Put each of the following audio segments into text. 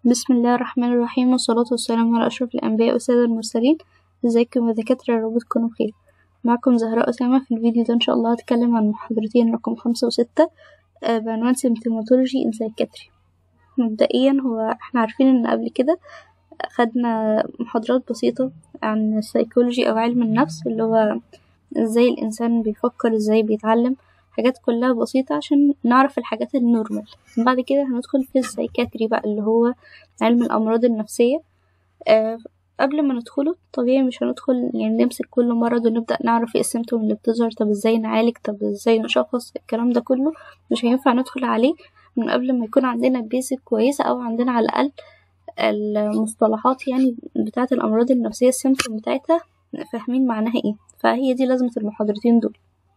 بسم الله الرحمن الرحيم والصلاة والسلام على أشرف الأنبياء والسادة المرسلين ازيكم يا دكاترة يا رب تكونوا بخير معكم زهراء أسامة في الفيديو ده إن شاء الله هتكلم عن محاضرتين رقم خمسة وستة آه، بعنوان سيمتوماتولوجي إن سايكاتري مبدئيا هو احنا عارفين إن قبل كده خدنا محاضرات بسيطة عن السيكولوجي أو علم النفس اللي هو ازاي الإنسان بيفكر ازاي بيتعلم حاجات كلها بسيطة عشان نعرف الحاجات النورمال بعد كده هندخل في السايكاتري بقى اللي هو علم الأمراض النفسية آه قبل ما ندخله طبيعي مش هندخل يعني نمسك كل مرض ونبدأ نعرف ايه السيمتوم اللي بتظهر طب ازاي نعالج طب ازاي نشخص الكلام ده كله مش هينفع ندخل عليه من قبل ما يكون عندنا بيزك كويسة أو عندنا على الأقل المصطلحات يعني بتاعة الأمراض النفسية السيمتوم بتاعتها فاهمين معناها ايه فهي دي لازمة المحاضرتين دول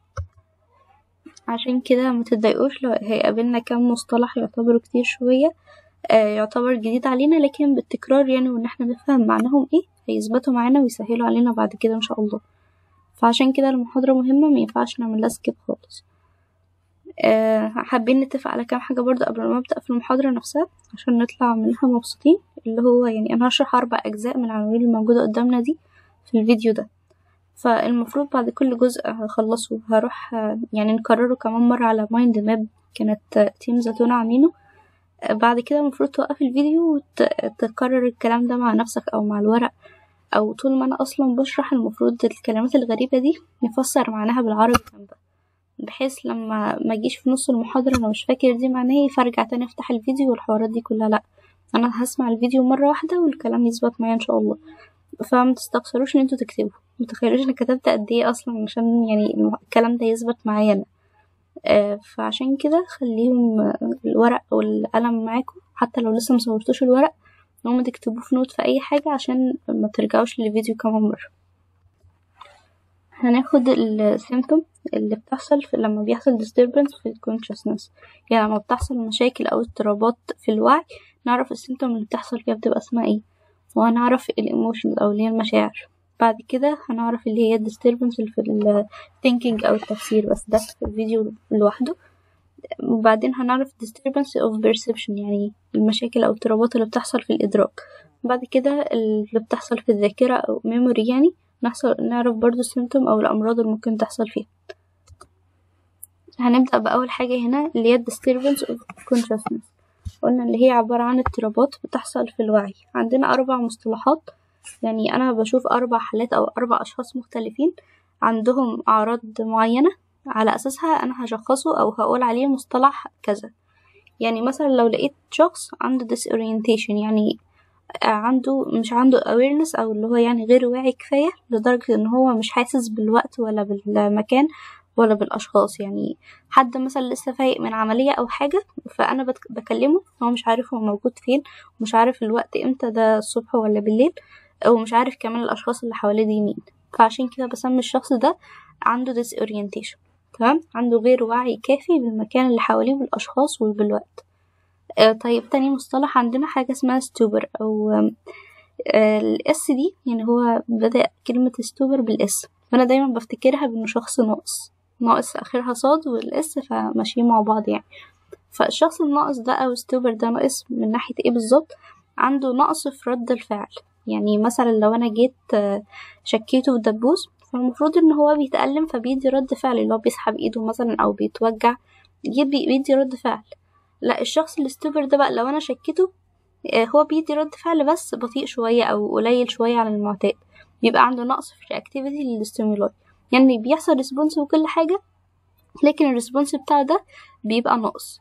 عشان كده ما تتضايقوش لو هيقابلنا كام مصطلح يعتبروا كتير شوية آه يعتبر جديد علينا لكن بالتكرار يعني وان احنا نفهم معناهم ايه هيثبتوا معانا ويسهلوا علينا بعد كده ان شاء الله فعشان كده المحاضرة مهمة مينفعش نعملها سكيب خالص آه حابين نتفق على كام حاجة برضه قبل ما ابدأ في المحاضرة نفسها عشان نطلع منها مبسوطين اللي هو يعني انا هشرح اربع اجزاء من العناوين الموجودة قدامنا دي في الفيديو ده فالمفروض بعد كل جزء هخلصه هروح يعني نكرره كمان مرة على مايند ماب كانت تيم زيتون عاملينه بعد كده المفروض توقف الفيديو وتكرر الكلام ده مع نفسك او مع الورق او طول ما انا اصلا بشرح المفروض الكلمات الغريبة دي نفسر معناها بالعربي جنبها بحيث لما ما اجيش في نص المحاضرة انا مش فاكر دي معناها ايه فارجع تاني افتح الفيديو والحوارات دي كلها لا انا هسمع الفيديو مرة واحدة والكلام يثبت معايا ان شاء الله فما تستخسروش ان انتوا تكتبوا متخيلوش انا كتبت قد ايه اصلا عشان يعني الكلام ده يثبت معايا انا آه فعشان كده خليهم الورق والقلم معاكم حتى لو لسه مصورتوش الورق هم تكتبوه في نوت في اي حاجة عشان ما ترجعوش للفيديو كمان مرة هناخد السيمتوم اللي بتحصل في لما بيحصل disturbance في الكونشسنس يعني لما بتحصل مشاكل او اضطرابات في الوعي نعرف السيمتوم اللي بتحصل فيها بتبقى اسمها ايه وهنعرف الايموشنز او اللي هي المشاعر بعد كده هنعرف اللي هي disturbance اللي في ال thinking أو التفسير بس ده في الفيديو لوحده وبعدين هنعرف disturbance of perception يعني المشاكل أو الاضطرابات اللي بتحصل في الإدراك بعد كده اللي بتحصل في الذاكرة أو memory يعني نحصل نعرف برضو السيمتوم أو الأمراض اللي ممكن تحصل فيها هنبدأ بأول حاجة هنا اللي هي disturbance of consciousness قلنا اللي هي عبارة عن اضطرابات بتحصل في الوعي عندنا أربع مصطلحات يعني أنا بشوف أربع حالات أو أربع أشخاص مختلفين عندهم أعراض معينة على أساسها أنا هشخصه أو هقول عليه مصطلح كذا يعني مثلا لو لقيت شخص عنده disorientation يعني عنده مش عنده awareness أو اللي هو يعني غير واعي كفاية لدرجة إن هو مش حاسس بالوقت ولا بالمكان ولا بالأشخاص يعني حد مثلا لسه فايق من عملية أو حاجة فأنا بكلمه هو مش عارف هو موجود فين ومش عارف الوقت امتى ده الصبح ولا بالليل ومش عارف كمان الأشخاص اللي حواليه دي مين فعشان كده بسمي الشخص ده عنده disorientation تمام عنده غير وعي كافي بالمكان اللي حواليه بالأشخاص وبالوقت آه طيب تاني مصطلح عندنا حاجة اسمها ستوبر أو آه الاس دي يعني هو بدأ كلمة ستوبر بالاس فأنا دايما بفتكرها بأنه شخص ناقص ناقص آخرها صاد والاس فماشيين مع بعض يعني فالشخص الناقص ده أو ستوبر ده ناقص من ناحية ايه بالظبط عنده نقص في رد الفعل يعني مثلا لو انا جيت شكيته في دبوس فالمفروض ان هو بيتألم فبيدي رد فعل اللي هو بيسحب ايده مثلا او بيتوجع بيدي رد فعل لا الشخص الستوبر ده بقى لو انا شكيته هو بيدي رد فعل بس بطيء شوية او قليل شوية عن المعتاد بيبقى عنده نقص في الرياكتيفيتي للستيمولاي يعني بيحصل ريسبونس وكل حاجة لكن الريسبونس بتاعه ده بيبقى ناقص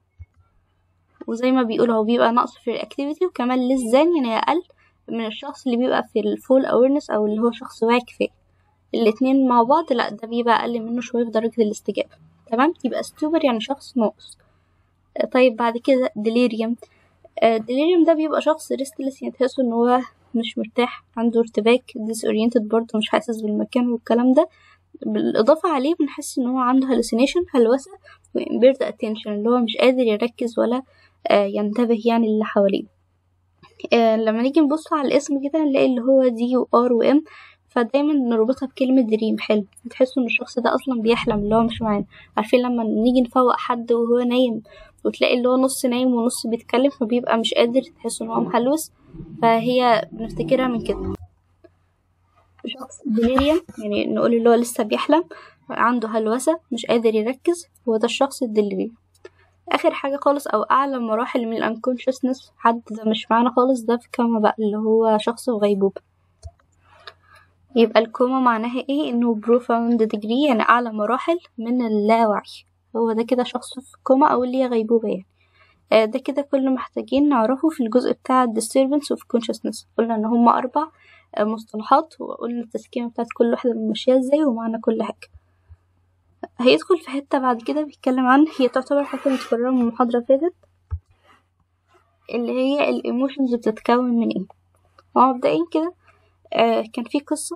وزي ما بيقولوا هو بيبقى نقص في الرياكتيفيتي وكمان للزان يعني اقل من الشخص اللي بيبقى في الفول awareness أو اللي هو شخص واعي كفاية الاتنين مع بعض لأ ده بيبقى أقل منه شوية في درجة الاستجابة تمام يبقى ستوبر يعني شخص ناقص طيب بعد كده ديليريوم ديليريوم ده بيبقى شخص ريستلس يعني تحسه ان هو مش مرتاح عنده ارتباك disoriented برضه مش حاسس بالمكان والكلام ده بالإضافة عليه بنحس ان هو عنده hallucination هلوسة و impaired attention اللي هو مش قادر يركز ولا ينتبه يعني اللي حواليه آه لما نيجي نبص على الاسم كده نلاقي اللي هو دي وار وام فدايما نربطها بكلمة دريم حلم تحسوا ان الشخص ده اصلا بيحلم اللي هو مش معانا عارفين لما نيجي نفوق حد وهو نايم وتلاقي اللي هو نص نايم ونص بيتكلم فبيبقى مش قادر تحس ان هو مهلوس فهي بنفتكرها من كده شخص ديليريم يعني نقول اللي هو لسه بيحلم عنده هلوسة مش قادر يركز هو ده الشخص الديليريم اخر حاجه خالص او اعلى مراحل من الانكونشسنس حد ده مش معانا خالص ده في كوما بقى اللي هو شخص في غيبوبه يبقى الكوما معناها ايه انه profound degree يعني اعلى مراحل من اللاوعي هو ده كده شخص في كوما او اللي هي غيبوبه يعني آه ده كده كل محتاجين نعرفه في الجزء بتاع disturbance of consciousness قلنا ان هما اربع آه مصطلحات وقلنا التسكيمه بتاعت كل واحده ماشيه ازاي ومعنى كل حاجه هيدخل في حتة بعد كده بيتكلم عن هي تعتبر حتة متكررة من المحاضرة اللي فاتت اللي هي الايموشنز بتتكون من ايه هو مبدئيا كده آه كان في قصة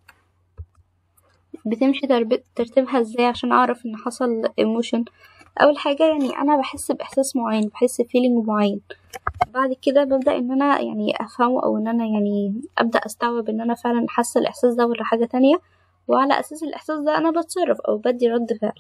بتمشي ترتيبها ازاي عشان اعرف ان حصل ايموشن اول حاجة يعني انا بحس باحساس معين بحس فيلينج معين بعد كده ببدأ ان انا يعني افهمه او ان انا يعني ابدأ استوعب ان انا فعلا حاسة الاحساس ده ولا حاجة تانية وعلى اساس الاحساس ده انا بتصرف او بدي رد فعل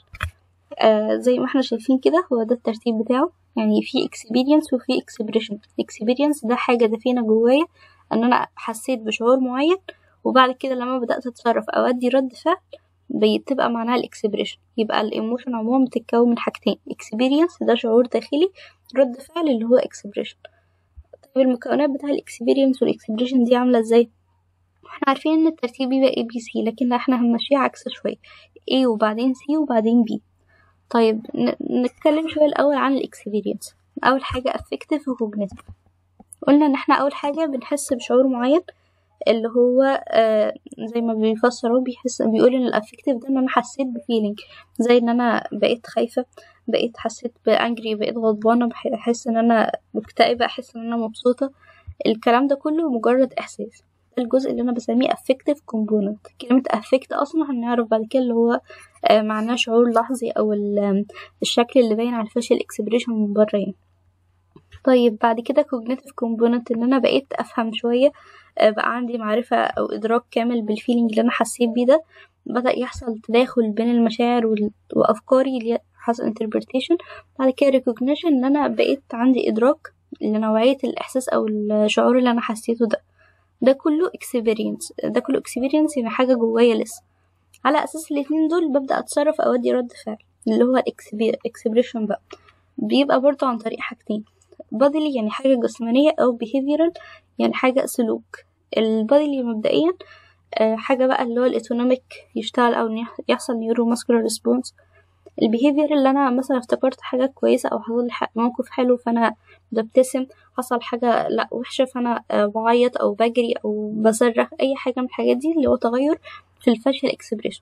آه زي ما احنا شايفين كده هو ده الترتيب بتاعه يعني في experience وفي expression experience ده حاجة دفينة جوايا ان انا حسيت بشعور معين وبعد كده لما بدأت اتصرف او ادي رد فعل بتبقى معناها الاكسبريشن يبقى الايموشن عموما بتتكون من حاجتين experience ده شعور داخلي رد فعل اللي هو expression طيب المكونات بتاع الاكسبيرينس والاكسبريشن دي عاملة ازاي احنا عارفين ان الترتيب بيبقى اي بي سي لكن احنا هنمشيه عكس شوية A وبعدين C وبعدين B طيب نتكلم شوية الأول عن الاكسبيرينس أول حاجة affective وcognitive قلنا ان احنا أول حاجة بنحس بشعور معين اللي هو آه زي ما بيفسروا بيحس بيقول ان الافكتيف ده ان انا حسيت بفيلينج زي ان انا بقيت خايفة بقيت حسيت بانجري بقيت غضبانة بحس ان انا مكتئبة احس ان انا مبسوطة الكلام ده كله مجرد احساس الجزء اللي انا بسميه affective component كلمة affect اصلا هنعرف بعد كده اللي هو آه معناه شعور لحظي او الشكل اللي باين على الفاشل expression من بره يعني طيب بعد كده cognitive component ان انا بقيت افهم شوية آه بقى عندي معرفة او ادراك كامل بالفيلينج اللي انا حسيت بيه ده بدأ يحصل تداخل بين المشاعر وافكاري اللي حصل interpretation بعد كده recognition ان انا بقيت عندي ادراك لنوعية الاحساس او الشعور اللي انا حسيته ده ده كله experience ده كله experience يعني حاجة جوايا لسه على أساس الاتنين دول ببدأ أتصرف أو أدي رد فعل اللي هو expression بقى بيبقى برضه عن طريق حاجتين bodily يعني حاجة جسمانية أو behavioral يعني حاجة سلوك الباديلي مبدئيا حاجة بقى اللي هو الاتونوميك يشتغل أو يحصل نيورو ماسكولار ريسبونس البيهيفير اللي انا مثلا افتكرت حاجه كويسه او حصل لي موقف حلو فانا ببتسم حصل حاجه لا وحشه فانا بعيط او بجري او بصرخ اي حاجه من الحاجات دي اللي هو تغير في الفاشل اكسبريشن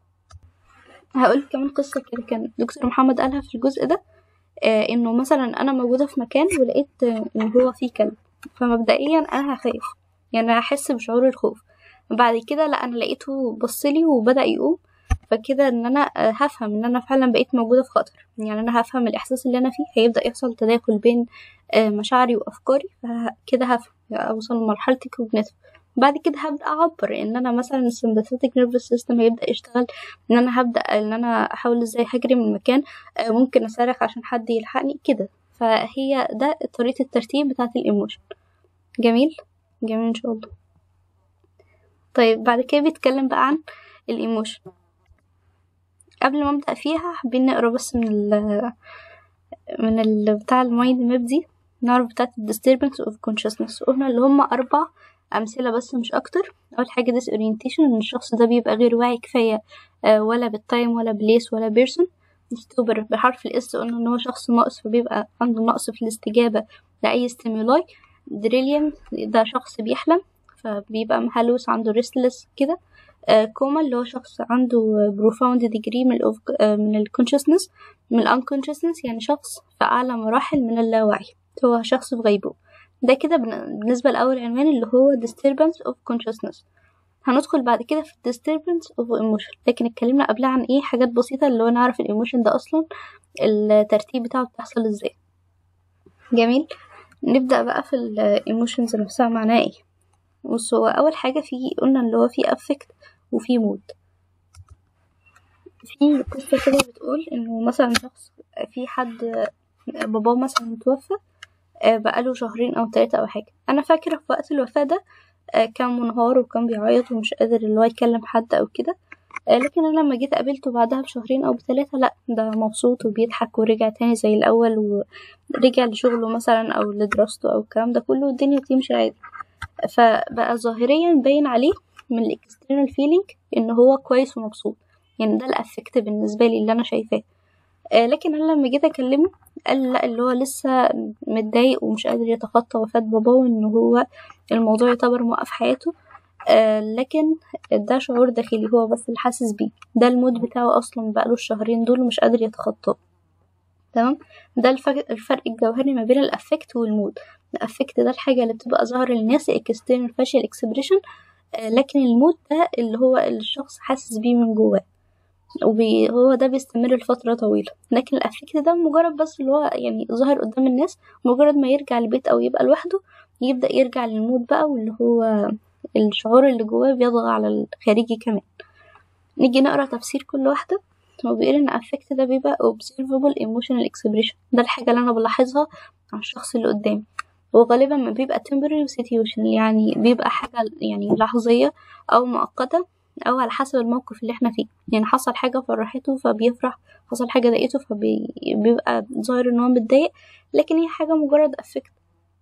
هقول كمان قصه كده كان دكتور محمد قالها في الجزء ده آه انه مثلا انا موجوده في مكان ولقيت آه ان هو فيه كلب فمبدئيا انا هخاف يعني هحس بشعور الخوف بعد كده لا انا لقيته بصلي وبدا يقوم فكده ان انا هفهم ان انا فعلا بقيت موجودة في خطر يعني انا هفهم الاحساس اللي انا فيه هيبدأ يحصل تداخل بين مشاعري وافكاري فكده هفهم اوصل لمرحلة الكوجنيتيف بعد كده هبدأ أعبر إن أنا مثلا السمباثيتك نيرفس سيستم هيبدأ يشتغل إن أنا هبدأ إن أنا أحاول إزاي هجري من مكان ممكن أصرخ عشان حد يلحقني كده فهي ده طريقة الترتيب بتاعة الإيموشن جميل جميل إن شاء الله طيب بعد كده بيتكلم بقى عن الإيموشن قبل ما ابدا فيها حابين نقرا بس من ال من ال بتاع المايند ماب دي نعرف بتاعة disturbance of consciousness قلنا اللي هما أربع أمثلة بس مش أكتر أول حاجة disorientation إن الشخص ده بيبقى غير واعي كفاية ولا بالتايم ولا بليس ولا بيرسون ستوبر بحرف الاس قلنا إن هو شخص ناقص فبيبقى عنده نقص في الاستجابة لأي ستيمولاي دريليوم ده شخص بيحلم فبيبقى مهلوس عنده restless كده آه كوما اللي هو شخص عنده profound degree من ال آه من ال consciousness من ال unconsciousness يعني شخص في أعلى مراحل من اللاوعي هو شخص في غيبوبة ده كده بالنسبة لأول عنوان اللي هو disturbance of consciousness هندخل بعد كده في disturbance of emotion لكن اتكلمنا قبلها عن ايه حاجات بسيطة اللي هو نعرف الايموشن ده أصلا الترتيب بتاعه بتحصل ازاي جميل نبدأ بقى في الايموشنز نفسها معناها ايه بص هو أول حاجة في قلنا اللي هو في affect وفي مود في قصة كده بتقول إنه مثلا شخص في حد باباه مثلا متوفى آه، بقاله شهرين أو تلاتة أو حاجة أنا فاكرة في وقت الوفاة ده آه، كان منهار وكان بيعيط ومش قادر اللي هو يكلم حد أو كده آه، لكن أنا لما جيت قابلته بعدها بشهرين أو بتلاتة لأ ده مبسوط وبيضحك ورجع تاني زي الأول ورجع لشغله مثلا أو لدراسته أو الكلام ده كله والدنيا بتمشي عادي فبقى ظاهريا باين عليه من الاكسترنال فيلينج ان هو كويس ومبسوط يعني ده الافكت بالنسبه لي اللي انا شايفاه آه لكن انا لما جيت اكلمه قال لا اللي هو لسه متضايق ومش قادر يتخطى وفاة باباه وان هو الموضوع يعتبر موقف حياته آه لكن ده شعور داخلي هو بس اللي حاسس بيه ده المود بتاعه اصلا بقاله الشهرين دول ومش قادر يتخطاه تمام ده الفرق, الفرق الجوهري ما بين الافكت والمود الافكت ده الحاجة اللي بتبقى ظاهرة للناس external facial expression آه لكن المود ده اللي هو الشخص حاسس بيه من جواه وهو ده بيستمر لفترة طويلة لكن الأفكت ده مجرد بس اللي هو يعني ظاهر قدام الناس مجرد ما يرجع البيت أو يبقى لوحده يبدأ يرجع للمود بقى واللي هو الشعور اللي جواه بيطغى على الخارجي كمان نيجي نقرا تفسير كل واحدة هو بيقول إن affect ده بيبقى observable emotional expression ده الحاجة اللي أنا بلاحظها على الشخص اللي قدامي وغالبا ما بيبقى temporary situation يعني بيبقى حاجة يعني لحظية أو مؤقتة أو على حسب الموقف اللي احنا فيه يعني حصل حاجة فرحته فبيفرح حصل حاجة ضايقته فبيبقى ظاهر ان هو متضايق لكن هي حاجة مجرد افكت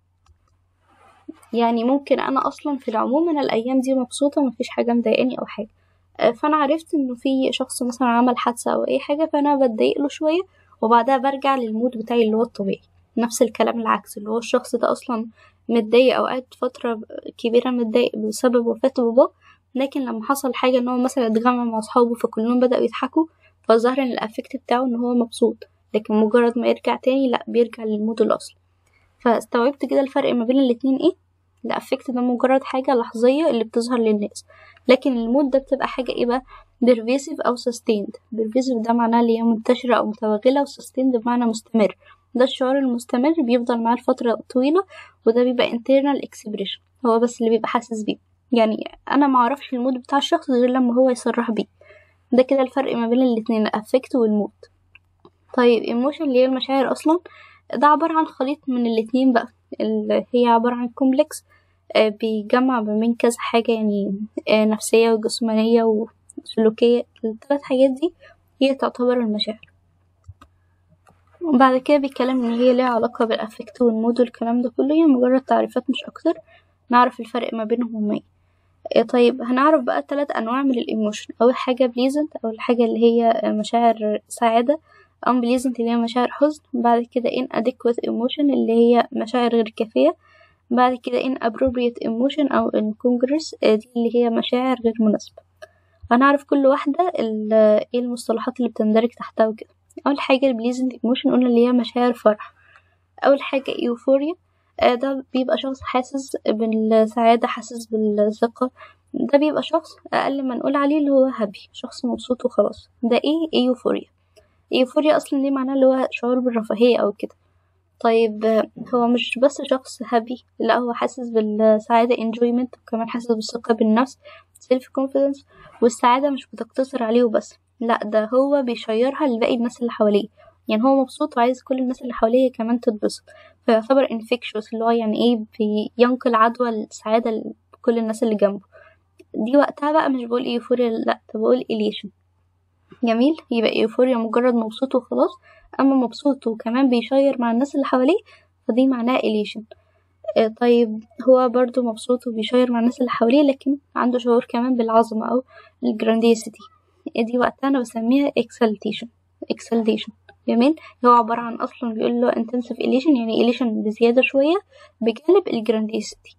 يعني ممكن انا اصلا في العموم انا الايام دي مبسوطة مفيش حاجة مضايقاني او حاجة فانا عرفت انه في شخص مثلا عمل حادثة او اي حاجة فانا بتضايق له شوية وبعدها برجع للمود بتاعي اللي هو الطبيعي نفس الكلام العكس اللي هو الشخص ده اصلا متضايق او قعد فترة كبيرة متضايق بسبب وفاة باباه لكن لما حصل حاجة ان هو مثلا اتجمع مع اصحابه فكلهم بدأوا يضحكوا فظهر ان الافكت بتاعه ان هو مبسوط لكن مجرد ما يرجع تاني لا بيرجع للمود الاصلي فاستوعبت كده الفرق ما بين الاتنين ايه الافكت ده مجرد حاجة لحظية اللي بتظهر للناس لكن المود ده بتبقى حاجة ايه بقى pervasive او sustained pervasive ده معناه اللي هي منتشرة او متوغلة و sustained بمعنى مستمر ده الشعور المستمر بيفضل معاه لفترة طويلة وده بيبقى internal expression هو بس اللي بيبقى حاسس بيه يعني انا معرفش المود بتاع الشخص غير لما هو يصرح بيه ده كده الفرق ما بين الاتنين الافكت والمود طيب ايموشن اللي هي المشاعر اصلا ده عبارة عن خليط من الاتنين بقى اللي هي عبارة عن كومبلكس آه بيجمع ما بين كذا حاجة يعني آه نفسية وجسمانية وسلوكية الثلاث حاجات دي هي تعتبر المشاعر وبعد كده بيتكلم ان هي ليها علاقة بالافكت والمود والكلام ده كله هي مجرد تعريفات مش اكتر نعرف الفرق ما بينهم هما ايه طيب هنعرف بقى ثلاث انواع من الايموشن اول حاجه بليزنت او الحاجه اللي هي مشاعر سعاده unpleasant اللي هي مشاعر حزن بعد كده inadequate emotion اللي هي مشاعر غير كافيه بعد كده inappropriate emotion او incongruous دي اللي هي مشاعر غير مناسبه هنعرف كل واحده ايه المصطلحات اللي بتندرج تحتها وكده اول حاجه البليزنت ايموشن قلنا اللي هي مشاعر فرح اول حاجه ايوفوريا ده بيبقى شخص حاسس بالسعادة حاسس بالثقة ده بيبقى شخص أقل ما نقول عليه اللي هو هابي شخص مبسوط وخلاص ده ايه ايوفوريا ايوفوريا أصلا دي معناه اللي هو شعور بالرفاهية أو كده طيب هو مش بس شخص هابي لا هو حاسس بالسعادة enjoyment وكمان حاسس بالثقة بالنفس self confidence والسعادة مش بتقتصر عليه وبس لا ده هو بيشيرها لباقي الناس اللي حواليه يعني هو مبسوط وعايز كل الناس اللي حواليه كمان تتبسط فيعتبر infectious اللي هو يعني ايه بينقل عدوى السعادة لكل الناس اللي جنبه دي وقتها بقى مش بقول ايفوريا لا ده بقول إليشن جميل يبقى ايفوريا مجرد مبسوط وخلاص اما مبسوط وكمان بيشير مع الناس اللي حواليه فدي معناها إليشن آه طيب هو برضو مبسوط وبيشير مع الناس اللي حواليه لكن عنده شعور كمان بالعظمة أو الجرانديسيتي دي وقتها أنا بسميها exaltation exaltation جميل هو عبارة عن أصلا بيقول له intensive elation يعني elation بزيادة شوية بجانب الجرانديسيتي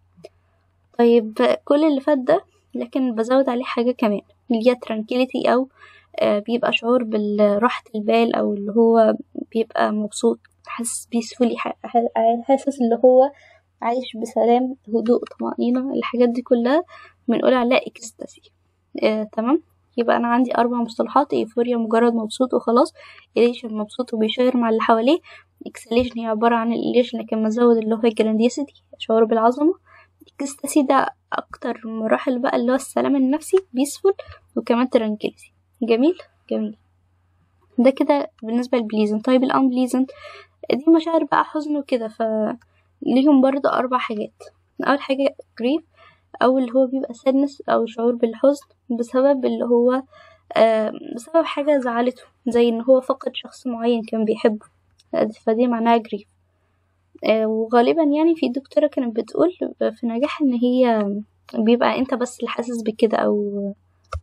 طيب كل اللي فات ده لكن بزود عليه حاجة كمان اللي هي tranquility أو آه بيبقى شعور بالراحة البال أو اللي هو بيبقى مبسوط حاسس بيسفولي حاسس اللي هو عايش بسلام هدوء طمأنينة الحاجات دي كلها بنقول عليها اكستاسي آه تمام يبقى انا عندي اربع مصطلحات ايفوريا مجرد مبسوط وخلاص اليشن مبسوط وبيشير مع اللي حواليه اكسليشن هي عبارة عن الاليشن لكن مزود اللي هو الجرانديسيتي شعور بالعظمة اكستاسي ده اكتر مراحل بقى اللي هو السلام النفسي بيسفول وكمان ترانكيلتي جميل جميل ده كده بالنسبة للبليزنت طيب الانبليزنت دي مشاعر بقى حزن وكده ف ليهم برضه أربع حاجات أول حاجة grief أو اللي هو بيبقى sadness أو شعور بالحزن بسبب اللي هو آه بسبب حاجة زعلته زي إن هو فقد شخص معين كان بيحبه فدي معناها grief آه وغالبا يعني في دكتورة كانت بتقول في نجاح إن هي بيبقى انت بس اللي حاسس بكده أو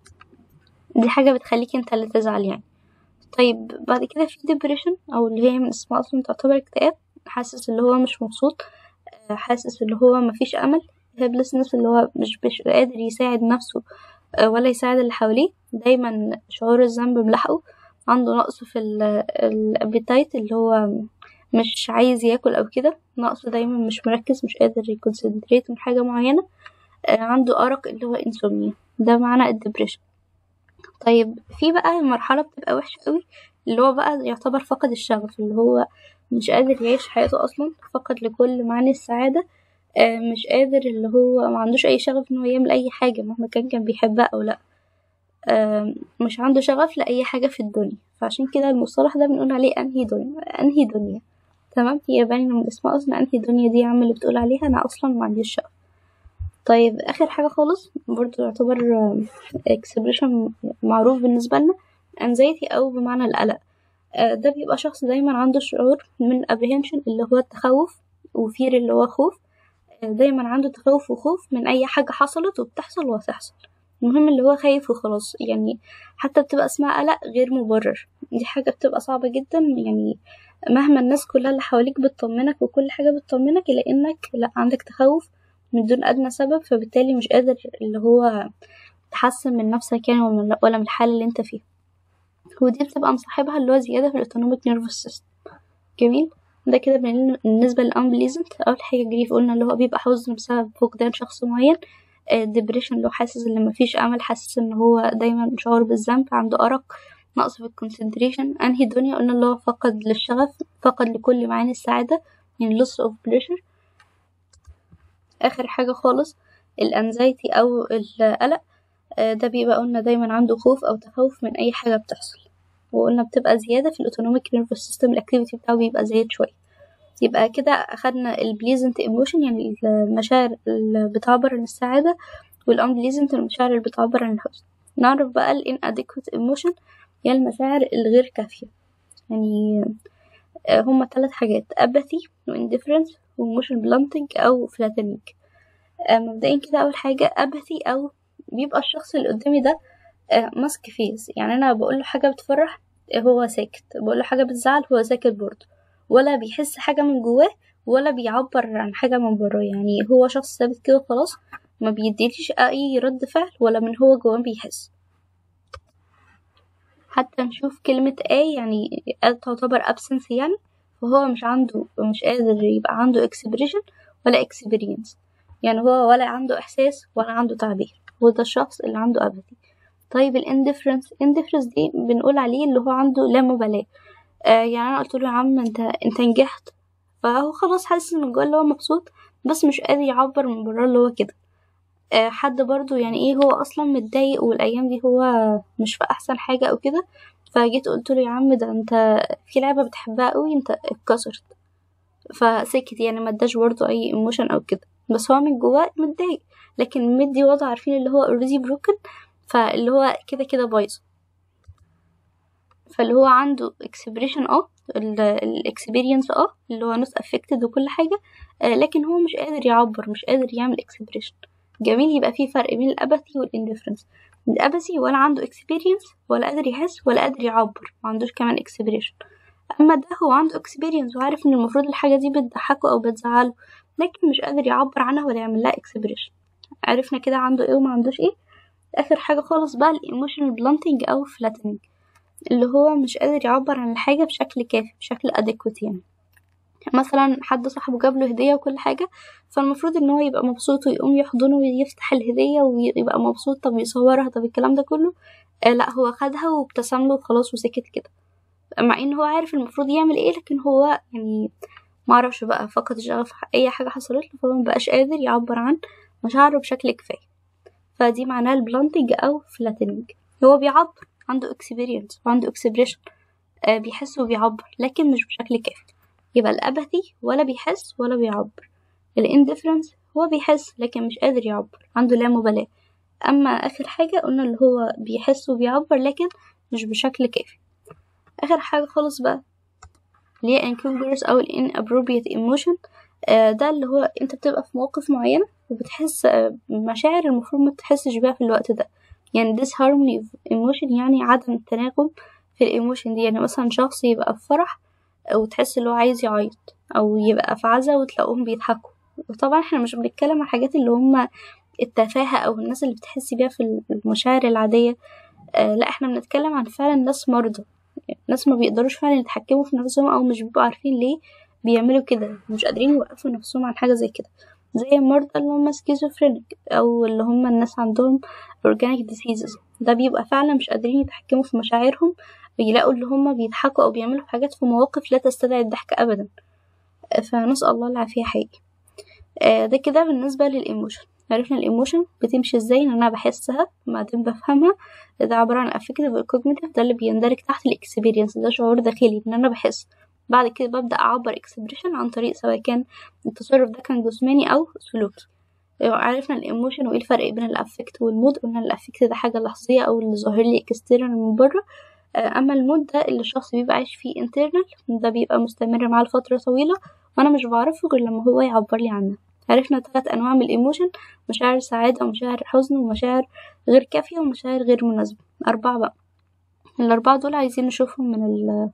دي حاجة بتخليك انت اللي تزعل يعني طيب بعد كده في depression أو اللي هي من اسمها أصلا تعتبر اكتئاب حاسس اللي هو مش مبسوط حاسس اللي هو مفيش أمل helplessness اللي هو مش, مش قادر يساعد نفسه ولا يساعد اللي حواليه دايما شعور الذنب ملاحقه عنده نقص في الابيتايت اللي هو مش عايز ياكل او كده نقص دايما مش مركز مش قادر يكونسنتريت من حاجة معينة عنده أرق اللي هو انسومنيا ده معنى الدبريشن طيب في بقى مرحلة بتبقى وحشة قوي اللي هو بقى يعتبر فقد الشغف اللي هو مش قادر يعيش حياته أصلا فقد لكل معاني السعادة مش قادر اللي هو ما عندوش أي شغف إنه يعمل أي حاجة مهما كان كان بيحبها أو لأ مش عنده شغف لأي حاجة في الدنيا فعشان كده المصطلح ده بنقول عليه أنهي دنيا أنهي دنيا تمام هي باينة من اسمها أصلا أنهي دنيا دي عم اللي بتقول عليها أنا أصلا ما عنديش شغف طيب آخر حاجة خالص برضو يعتبر اكسبريشن معروف بالنسبة لنا anxiety أو بمعنى القلق ده بيبقى شخص دايما عنده شعور من apprehension اللي هو التخوف وفير اللي هو خوف دايما عنده تخوف وخوف من أي حاجة حصلت وبتحصل وهتحصل المهم اللي هو خايف وخلاص يعني حتى بتبقى اسمها قلق غير مبرر دي حاجة بتبقى صعبة جدا يعني مهما الناس كلها اللي حواليك بتطمنك وكل حاجة بتطمنك لأنك لأ عندك تخوف من دون أدنى سبب فبالتالي مش قادر اللي هو تحسن من نفسك يعني ولا من الحالة اللي انت فيها ودي بتبقى مصاحبها اللي هو زيادة في الأوتونوميك نيرفس سيستم جميل ده كده بالنسبة للأنبليزنت أول حاجة جريف قلنا اللي هو بيبقى حزن بسبب فقدان شخص معين ديبريشن اللي هو حاسس ان مفيش امل حاسس ان هو دايما شعور بالذنب عنده ارق نقص في الكونسنتريشن انهي دنيا قلنا اللي هو فقد للشغف فقد لكل معاني السعادة يعني loss of pleasure اخر حاجة خالص الانزايتي او القلق ده بيبقى قلنا دايما عنده خوف او تخوف من اي حاجة بتحصل وقلنا بتبقى زيادة في الاوتونوميك نيرفس سيستم الاكتيفيتي بتاعه بيبقى زايد شوية يبقى كده أخدنا البليزنت ايموشن يعني المشاعر اللي بتعبر عن السعادة والانبليزنت المشاعر اللي بتعبر عن الحزن نعرف بقى الاناديكوت ايموشن هي المشاعر الغير كافية يعني هما ثلاث حاجات apathy واندifference وموشن بلانتنج أو فلاتنينج مبدئيا كده أول حاجة apathy أو بيبقى الشخص اللي قدامي ده ماسك فيس يعني أنا بقوله حاجة بتفرح هو ساكت بقوله حاجة بتزعل هو ساكت برضه ولا بيحس حاجة من جواه ولا بيعبر عن حاجة من براه يعني هو شخص ثابت كده خلاص ما بيديليش أي رد فعل ولا من هو جواه بيحس حتى نشوف كلمة A يعني تعتبر absence يعني فهو مش عنده مش قادر يبقى عنده expression ولا experience يعني هو ولا عنده إحساس ولا عنده تعبير هو ده الشخص اللي عنده apathy طيب ال indifference indifference دي بنقول عليه اللي هو عنده لا مبالاة آه يعني انا قلت له يا عم انت انت نجحت فهو خلاص حاسس من جوه اللي هو مبسوط بس مش قادر يعبر من بره اللي هو كده آه حد برضو يعني ايه هو اصلا متضايق والايام دي هو مش في احسن حاجه او كده فجيت قلت له يا عم ده انت في لعبه بتحبها قوي انت اتكسرت فسكت يعني ما اداش برضو اي ايموشن او كده بس هو من جواه متضايق لكن مدي وضع عارفين اللي هو اوريدي بروكن فاللي هو كده كده بايظ فاللي هو عنده expression اه الاكسبيرينس اه اللي هو نوت افكتد وكل حاجة آه لكن هو مش قادر يعبر مش قادر يعمل expression جميل يبقى في فرق بين الاباثي والاندفرنس الاباثي ولا عنده experience ولا قادر يحس ولا قادر يعبر ما عندوش كمان expression اما ده هو عنده experience وعارف ان المفروض الحاجة دي بتضحكه او بتزعله لكن مش قادر يعبر عنها ولا يعمل لها expression عرفنا كده عنده ايه وما عندوش ايه اخر حاجة خالص بقى الايموشنال بلانتنج او flattening اللي هو مش قادر يعبر عن الحاجة بشكل كافي بشكل اديكوت يعني مثلا حد صاحبه جاب له هدية وكل حاجة فالمفروض ان هو يبقى مبسوط ويقوم يحضنه ويفتح الهدية ويبقى مبسوط طب يصورها طب الكلام ده كله آه لا هو خدها وابتسم له وخلاص وسكت كده مع ان هو عارف المفروض يعمل ايه لكن هو يعني معرفش بقى فقد الشغف اي حاجة حصلت له فهو مبقاش قادر يعبر عن مشاعره بشكل كفاية فدي معناها البلانتنج او فلاتنينج هو بيعبر عنده experience وعنده expression آه بيحس وبيعبر لكن مش بشكل كافي يبقى الاباثي ولا بيحس ولا بيعبر الاندفرنس هو بيحس لكن مش قادر يعبر عنده لا مبالاة اما اخر حاجة قلنا اللي هو بيحس وبيعبر لكن مش بشكل كافي اخر حاجة خالص بقى اللي هي incongruous او inappropriate emotion آه، ده اللي هو انت بتبقى في مواقف معينة وبتحس آه، مشاعر المفروض ما تحسش بيها في الوقت ده يعني disharmony of emotion يعني عدم التناغم في الايموشن دي يعني مثلا شخص يبقى في فرح وتحس اللي هو عايز يعيط او يبقى في عزا وتلاقوهم بيضحكوا وطبعا احنا مش بنتكلم عن الحاجات اللي هم التفاهة او الناس اللي بتحسي بيها في المشاعر العادية آه لا احنا بنتكلم عن فعلا ناس مرضى ناس ما بيقدروش فعلا يتحكموا في نفسهم او مش بيبقوا عارفين ليه بيعملوا كده مش قادرين يوقفوا نفسهم عن حاجة زي كده زي المرضى اللي هم سكيزوفرينيك او اللي هم الناس عندهم organic diseases ده بيبقى فعلا مش قادرين يتحكموا في مشاعرهم بيلاقوا اللي هم بيضحكوا او بيعملوا حاجات في مواقف لا تستدعي الضحك ابدا فنسأل الله العافية حقيقي آه، ده كده بالنسبة للإيموشن عرفنا الإيموشن بتمشي ازاي ان انا بحسها بعدين بفهمها ده عبارة عن affective والcognitive ده اللي بيندرج تحت الاكسبيرينس ده شعور داخلي ان انا بحس بعد كده ببدأ أعبر expression عن طريق سواء كان التصرف ده كان جسماني أو سلوكي عرفنا الايموشن وايه الفرق بين الافكت والمود قلنا الافكت ده حاجة لحظية او اللي ظاهر لي اكسترنال من بره اما المود ده اللي الشخص بيبقى عايش فيه internal ده بيبقى مستمر معاه لفترة طويلة وانا مش بعرفه غير لما هو يعبر لي عنه عرفنا ثلاث انواع من الايموشن مشاعر سعادة ومشاعر حزن ومشاعر غير كافية ومشاعر غير مناسبة اربعة بقى الاربعة دول عايزين نشوفهم من ال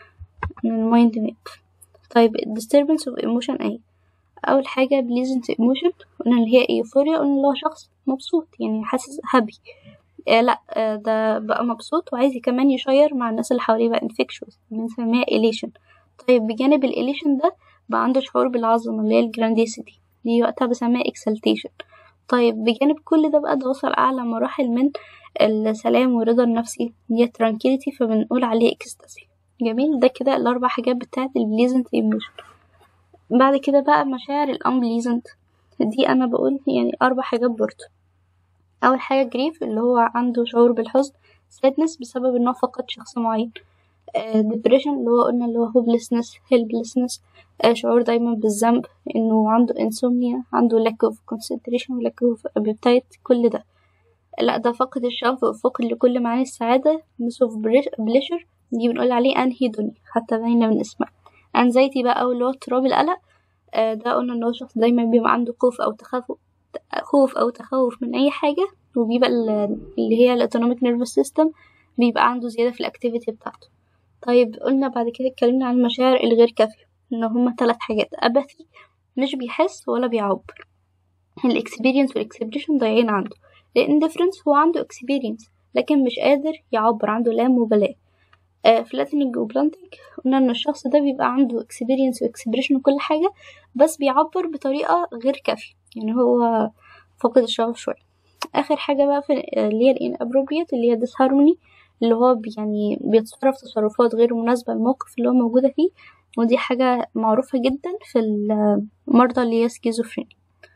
من المايند ماب طيب disturbance of emotion ايه اول حاجة pleasant emotion قلنا اللي هي ايفوريا قلنا اللي هو شخص مبسوط يعني حاسس هابي آه لا آه ده بقى مبسوط وعايز كمان يشير مع الناس اللي حواليه بقى infectious بنسميها elation طيب بجانب الاليشن ده بقى عنده شعور بالعظمة اللي هي الجرانديسيتي دي وقتها بسميها exaltation طيب بجانب كل ده بقى ده وصل أعلى مراحل من السلام والرضا النفسي هي tranquility فبنقول عليه ecstasy جميل ده كده الأربع حاجات بتاعت البليزنت emotion بعد كده بقى مشاعر الأنبليزنت دي أنا بقول يعني أربع حاجات برضه أول حاجة جريف اللي هو عنده شعور بالحزن sadness بسبب إنه فقد شخص معين depression اللي هو قلنا اللي هو hopelessness helplessness شعور دايما بالذنب إنه عنده insomnia عنده lack of concentration و lack of appetite كل ده لا ده فقد الشغف وفقد لكل معاني السعادة miss of pleasure دي بنقول عليه anhedonia حتى باينة من اسمها anxiety بقى أو اللي هو اضطراب القلق ده قلنا إن هو شخص دايما بيبقى عنده خوف أو تخوف خوف أو تخوف من أي حاجة وبيبقى اللي هي الأوتونوميك نيرفس سيستم بيبقى عنده زيادة في الأكتيفيتي بتاعته طيب قلنا بعد كده اتكلمنا عن المشاعر الغير كافية إن هما تلات حاجات أباثي مش بيحس ولا بيعبر الاكسبيرينس والاكسبريشن ضايعين عنده الاندفرنس هو عنده اكسبيرينس لكن مش قادر يعبر عنده لا مبالاة آه فلاتينج وبلانتنج قلنا ان الشخص ده بيبقى عنده اكسبيرينس واكسبريشن وكل حاجة بس بيعبر بطريقة غير كافية يعني هو فقد الشغف شوية اخر حاجة بقى في اللي هي الانابروبريت اللي هي disharmony اللي هو بي يعني بيتصرف تصرفات غير مناسبة للموقف اللي هو موجودة فيه ودي حاجة معروفة جدا في المرضى اللي هي سكيزوفرينيا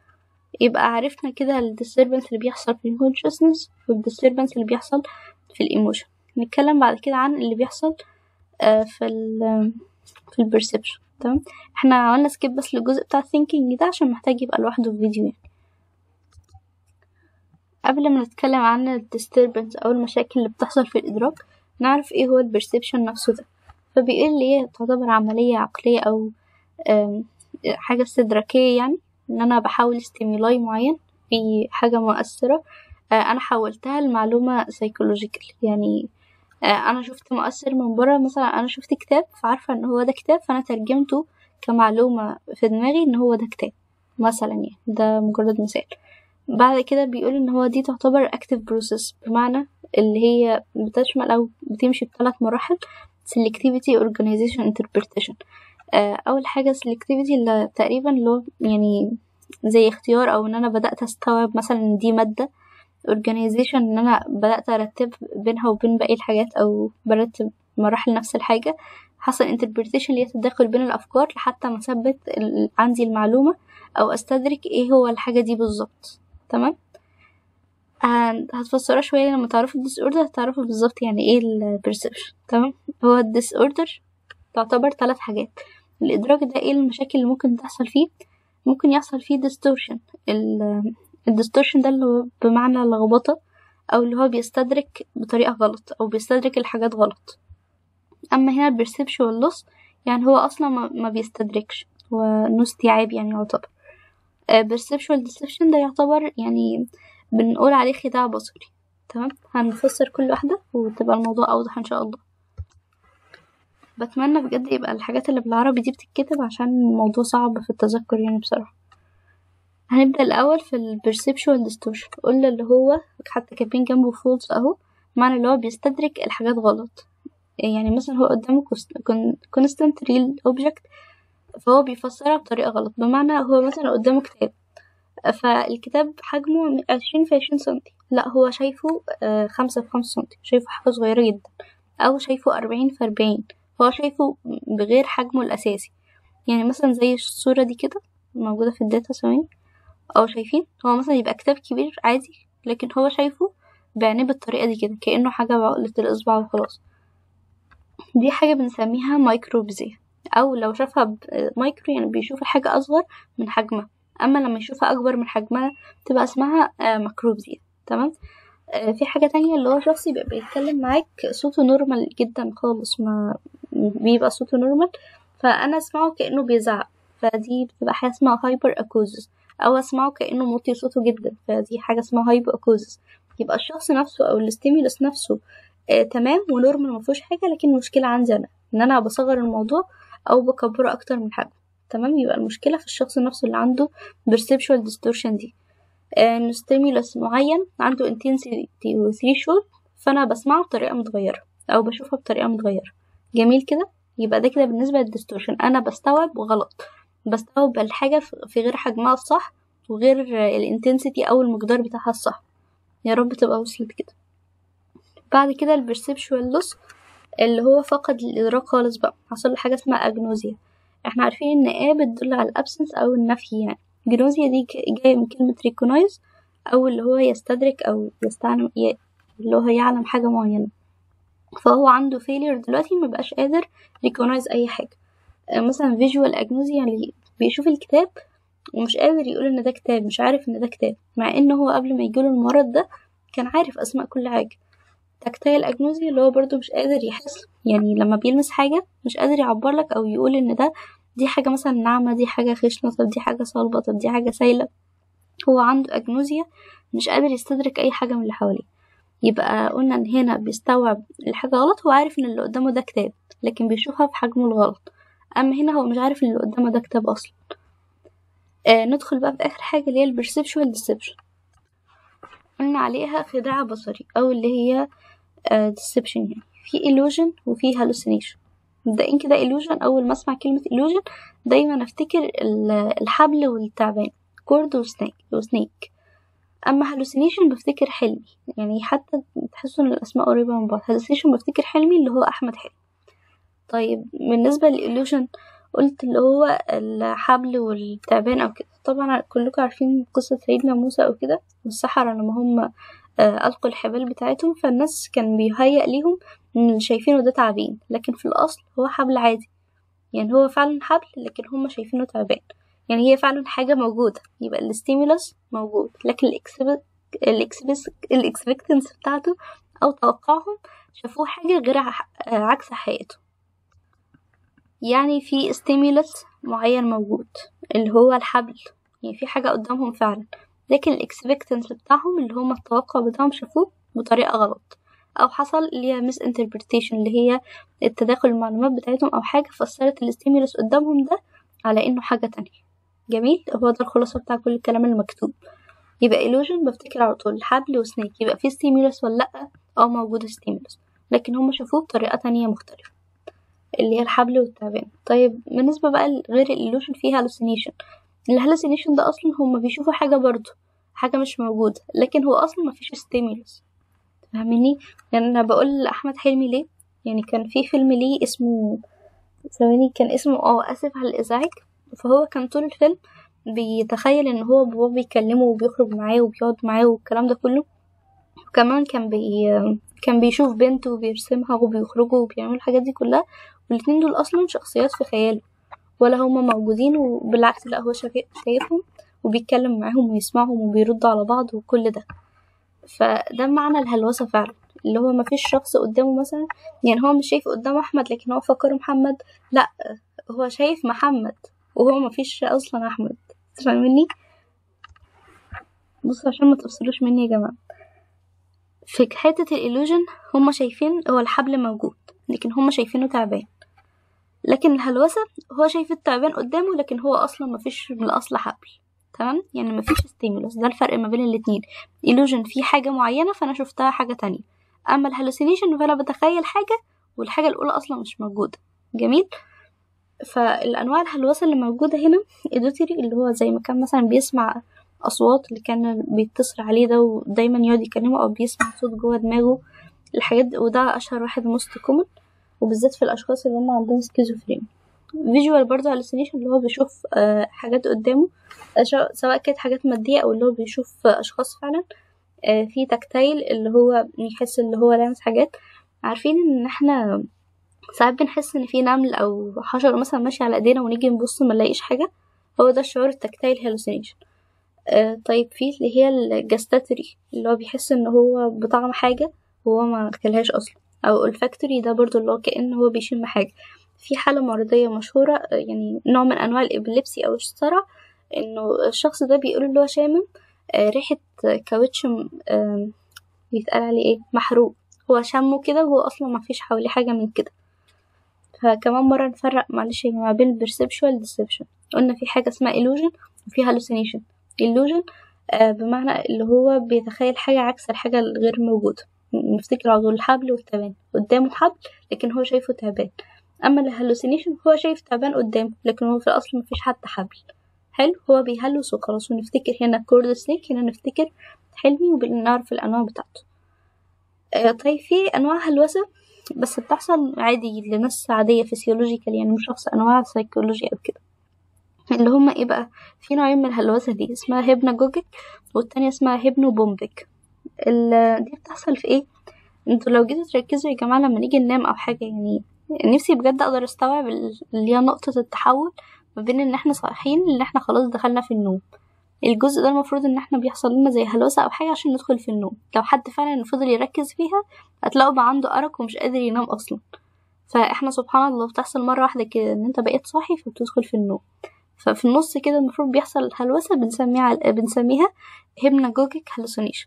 يبقى عرفنا كده الديستربنس اللي بيحصل في الكونشسنس والديستربنس اللي بيحصل في الايموشن نتكلم بعد كده عن اللي بيحصل في ال في البرسبشن تمام احنا عملنا سكيب بس للجزء بتاع الثينكينج ده عشان محتاج يبقى لوحده في فيديو يعني قبل ما نتكلم عن الديستربنس او المشاكل اللي بتحصل في الادراك نعرف ايه هو البرسبشن نفسه ده فبيقول لي هي تعتبر عملية عقلية او حاجة استدراكية يعني ان انا بحاول ستيمولاي معين في حاجة مؤثرة انا حولتها لمعلومة سيكولوجيكال يعني انا شفت مؤثر من بره مثلا انا شفت كتاب فعارفة ان هو ده كتاب فانا ترجمته كمعلومة في دماغي ان هو ده كتاب مثلا يعني ده مجرد مثال بعد كده بيقول ان هو دي تعتبر active process بمعنى اللي هي بتشمل او بتمشي بثلاث مراحل selectivity organization interpretation اول حاجة selectivity اللي تقريبا اللي يعني زي اختيار او ان انا بدأت استوعب مثلا دي مادة organization ان انا بدأت ارتب بينها وبين باقي الحاجات او برتب مراحل نفس الحاجة حصل interpretation اللي هي تداخل بين الافكار لحتى ما اثبت عندي المعلومة او استدرك ايه هو الحاجة دي بالظبط تمام هتفسرها شوية لما تعرفوا الديس اوردر هتعرفوا بالظبط يعني ايه البرسبشن تمام هو الديس اوردر تعتبر ثلاث حاجات الإدراك ده ايه المشاكل اللي ممكن تحصل فيه ممكن يحصل فيه distortion الديستورشن ده اللي هو بمعنى لخبطة أو اللي هو بيستدرك بطريقة غلط أو بيستدرك الحاجات غلط أما هنا perceptual loss يعني هو أصلا ما, ما بيستدركش هو إنه استيعاب يعني يعتبر آه، perceptual deception ده يعتبر يعني بنقول عليه خداع بصري تمام هنفسر كل واحدة وتبقى الموضوع أوضح إن شاء الله بتمنى بجد يبقى الحاجات اللي بالعربي دي بتتكتب عشان الموضوع صعب في التذكر يعني بصراحة هنبدأ الأول في ال perceptual distortion قلنا اللي هو حتى كاتبين جنبه false أهو معنى اللي هو بيستدرك الحاجات غلط يعني مثلا هو قدامه constant real object فهو بيفسرها بطريقة غلط بمعنى هو مثلا قدامه كتاب فالكتاب حجمه عشرين في عشرين سنتي لا هو شايفه آه، خمسة في خمسة سنتي شايفه حاجة صغيرة جدا أو شايفه أربعين في أربعين هو شايفه بغير حجمه الأساسي يعني مثلا زي الصورة دي كده موجودة في الداتا ثواني أو شايفين هو مثلا يبقى كتاب كبير عادي لكن هو شايفه بعينيه بالطريقة دي كده كأنه حاجة بعقلة الإصبع وخلاص دي حاجة بنسميها مايكروبزية أو لو شافها مايكرو يعني بيشوف الحاجة أصغر من حجمها أما لما يشوفها أكبر من حجمها تبقى اسمها آه، ماكروبزية تمام آه، في حاجة تانية اللي هو شخص يبقى بيتكلم معاك صوته نورمال جدا خالص ما بيبقى صوته نورمال فأنا أسمعه كأنه بيزعق فدي بتبقى حاجة اسمها هايبر أكوزس أو أسمعه كأنه موطي صوته جدا فدي حاجة اسمها هايبر أكوزس يبقى الشخص نفسه أو الاستيمولس نفسه آه تمام ونورمال مفيهوش حاجة لكن المشكلة عندي أنا إن أنا بصغر الموضوع أو بكبره أكتر من حجمه تمام يبقى المشكلة في الشخص نفسه اللي عنده perceptual distortion دي إن ستيمولس معين عنده intensity و threshold فأنا بسمعه بطريقة متغيرة أو بشوفها بطريقة متغيرة جميل كده يبقى ده كده بالنسبة للديستورشن أنا بستوعب غلط بستوعب الحاجة في غير حجمها الصح وغير الانتنسيتي أو المقدار بتاعها الصح يا رب تبقى وصلت كده بعد كده البرسبشوال لوس اللي هو فقد الإدراك خالص بقى حصل له حاجة اسمها أجنوزيا احنا عارفين ان ايه بتدل على الابسنس او النفي يعني جنوزيا دي جاية من كلمة ريكونايز او اللي هو يستدرك او يستعلم اللي هو يعلم حاجة معينة فهو عنده فيلير دلوقتي مبقاش قادر ريكونايز اي حاجة آه، مثلا فيجوال اجنوزيا يعني بيشوف الكتاب ومش قادر يقول ان ده كتاب مش عارف ان ده كتاب مع ان هو قبل ما يجيله المرض ده كان عارف اسماء كل حاجة تكتايل اجنوزيا اللي هو برضو مش قادر يحس يعني لما بيلمس حاجة مش قادر يعبر لك او يقول ان ده دي حاجة مثلا ناعمة دي حاجة خشنة طب دي حاجة صلبة طب دي حاجة سايلة هو عنده أجنوزيا مش قادر يستدرك أي حاجة من اللي حواليه يبقى قلنا إن هنا بيستوعب الحاجة غلط هو عارف إن اللي قدامه ده كتاب لكن بيشوفها في حجمه الغلط أما هنا هو مش عارف إن اللي قدامه ده كتاب أصلا آه ندخل بقى في آخر حاجة اللي هي البرسبشوال ديسبشن قلنا عليها خداع بصري أو اللي هي آه deception يعني في illusion وفي hallucination مبدئيا كده illusion أول ما أسمع كلمة illusion دايما أفتكر الحبل والتعبان كورد وسنيك وسنيك أما hallucination بفتكر حلمي يعني حتى تحسوا إن الأسماء قريبة من بعض hallucination بفتكر حلمي اللي هو أحمد حلمي طيب بالنسبة للإلوجن قلت اللي هو الحبل والتعبان أو كده طبعا كلكم عارفين قصة سيدنا موسى أو كده والسحرة لما هم آه، ألقوا الحبال بتاعتهم فالناس كان بيهيأ ليهم إن شايفينه ده تعبين لكن في الأصل هو حبل عادي يعني هو فعلا حبل لكن هما شايفينه تعبان يعني هي فعلا حاجة موجودة يبقى الاستيمولس موجود لكن الاكسبكتنس بتاعته أو توقعهم شافوه حاجة غير عكس حقيقته يعني في ستيمولس معين موجود اللي هو الحبل يعني في حاجة قدامهم فعلا لكن الاكسبكتنس بتاعهم اللي هما التوقع بتاعهم شافوه بطريقة غلط أو حصل اللي هي ميس انتربريتيشن اللي هي التداخل المعلومات بتاعتهم أو حاجة فسرت الاستيمولس قدامهم ده على إنه حاجة تانية جميل هو ده الخلاصة بتاع كل الكلام المكتوب يبقى illusion بفتكر على طول حبل وسنيك يبقى في ستيمولس ولا لأ أو موجود ستيمولس لكن هما شافوه بطريقة تانية مختلفة اللي هي الحبل والتعبان طيب بالنسبة بقى غير الإلوجن فيه هالوسينيشن الهالوسينيشن ده أصلا هما بيشوفوا حاجة برضه حاجة مش موجودة لكن هو أصلا مفيش ستيمولس فاهميني يعني أنا بقول لأحمد حلمي ليه يعني كان في فيلم ليه اسمه ثواني كان اسمه اه آسف على الإزعاج فهو كان طول الفيلم بيتخيل ان هو باباه بيكلمه وبيخرج معاه وبيقعد معاه والكلام ده كله وكمان كان بي كان بيشوف بنته وبيرسمها وبيخرجوا وبيعملوا الحاجات دي كلها والاتنين دول اصلا شخصيات في خياله ولا هما موجودين وبالعكس لا هو شايف- شايفهم وبيتكلم معاهم ويسمعهم وبيردوا على بعض وكل ده فده معنى الهلوسة فعلا اللي هو مفيش شخص قدامه مثلا يعني هو مش شايف قدامه أحمد لكن هو فكر محمد لأ هو شايف محمد وهو مفيش أصلا أحمد فاهمني بصوا عشان ما تفصلوش مني يا جماعة في حتة الإلوجن هما شايفين هو الحبل موجود لكن هما شايفينه تعبان لكن الهلوسة هو شايف التعبان قدامه لكن هو أصلا مفيش من الأصل حبل تمام يعني مفيش ستيمولوس ده الفرق ما بين الاتنين illusion في حاجة معينة فأنا شفتها حاجة تانية أما الهلوسينيشن فأنا بتخيل حاجة والحاجة الأولى أصلا مش موجودة جميل فالأنواع الهلوسة اللي موجودة هنا إيدوتري اللي هو زي ما كان مثلا بيسمع أصوات اللي كان بيتصل عليه ده ودايما يقعد يكلمه أو بيسمع صوت جوه دماغه الحاجات دي وده أشهر واحد موست كومن وبالذات في الأشخاص اللي هم عندهم سكيزوفرينيا فيجوال برضه هالوسينيشن اللي هو بيشوف آه، حاجات قدامه آه، شا- سواء كانت حاجات مادية أو اللي هو بيشوف آه، أشخاص فعلا آه، في تكتايل اللي هو يحس اللي هو لامس حاجات عارفين ان احنا ساعات بنحس ان في نمل او حشرة مثلا ماشي على ايدينا ونيجي نبص ما نلاقيش حاجة هو ده الشعور التكتايل هالوسينيشن آه طيب في اللي هي الجاستاتري اللي هو بيحس ان هو بطعم حاجة وهو ما اكلهاش اصلا او الفاكتوري ده برضو اللي هو كأن هو بيشم حاجة في حالة مرضية مشهورة آه، يعني نوع من انواع الابليبسي او الصرع انه الشخص ده بيقول اللي هو شامم آه، ريحة كاوتش م- آم، بيتقال عليه ايه محروق هو شمه كده وهو اصلا ما فيش حواليه حاجة من كده فكمان مرة نفرق معلش ما بين perceptual deception قلنا في حاجة اسمها illusion وفي hallucination illusion آه بمعنى اللي هو بيتخيل حاجة عكس الحاجة الغير موجودة ن- نفتكر على طول الحبل والتعبان قدامه حبل لكن هو شايفه تعبان أما الهلوسينيشن هو شايف تعبان قدامه لكن هو في الأصل مفيش حتى حبل حلو هو بيهلوس وخلاص ونفتكر هنا كورد سنيك هنا نفتكر حلمي وبنعرف الأنواع بتاعته آه طيب في أنواع هلوسة بس بتحصل عادي لناس عادية فيسيولوجيكال يعني مش شخص أنواع سيكولوجي أو كده اللي هما ايه بقى في نوعين من الهلوسة دي اسمها هيبناجوجيك والتانية اسمها هيبنوبومبيك ال- دي بتحصل في ايه انتوا لو جيتوا تركزوا يا جماعة لما نيجي ننام او حاجة يعني نفسي بجد اقدر استوعب ال- اللي هي نقطة التحول ما بين ان احنا صاحيين ان احنا خلاص دخلنا في النوم الجزء ده المفروض ان احنا بيحصل لنا زي هلوسة او حاجة عشان ندخل في النوم لو حد فعلا فضل يركز فيها هتلاقوا بقى عنده أرق ومش قادر ينام اصلا فاحنا سبحان الله بتحصل مرة واحدة كده ان انت بقيت صاحي فبتدخل في النوم ففي النص كده المفروض بيحصل هلوسة بنسميها بنسميها هيبناجوجيك هالوسينيشن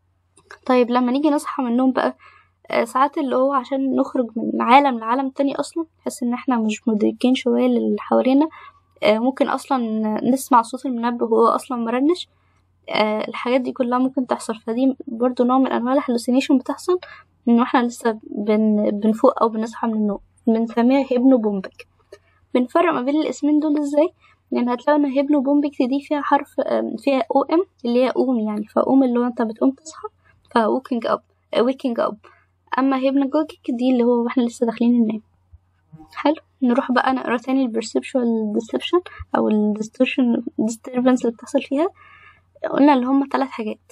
طيب لما نيجي نصحى من النوم بقى آه، ساعات اللي هو عشان نخرج من عالم لعالم تاني اصلا نحس ان احنا مش مدركين شوية للي حوالينا آه، ممكن اصلا نسمع صوت المنبه وهو اصلا مرنش آه، الحاجات دي كلها ممكن تحصل فدي برضو نوع من انواع الهلوسينيشن بتحصل ان احنا لسه بن بنفوق او بنصحى من النوم بنسميها هيبنو بومبك بنفرق ما بين الاسمين دول ازاي يعني هتلاقوا ان هيبنو بومبك دي فيها حرف آم، فيها او ام اللي هي قوم يعني فقوم اللي هو انت بتقوم تصحى فوكينج اب ويكينج اب اما هيبناجوجيك دي اللي هو واحنا لسه داخلين ننام حلو نروح بقى نقرا تاني البرسبشوال ديسبشن او الديستورشن disturbance اللي بتحصل فيها قلنا اللي هما ثلاث حاجات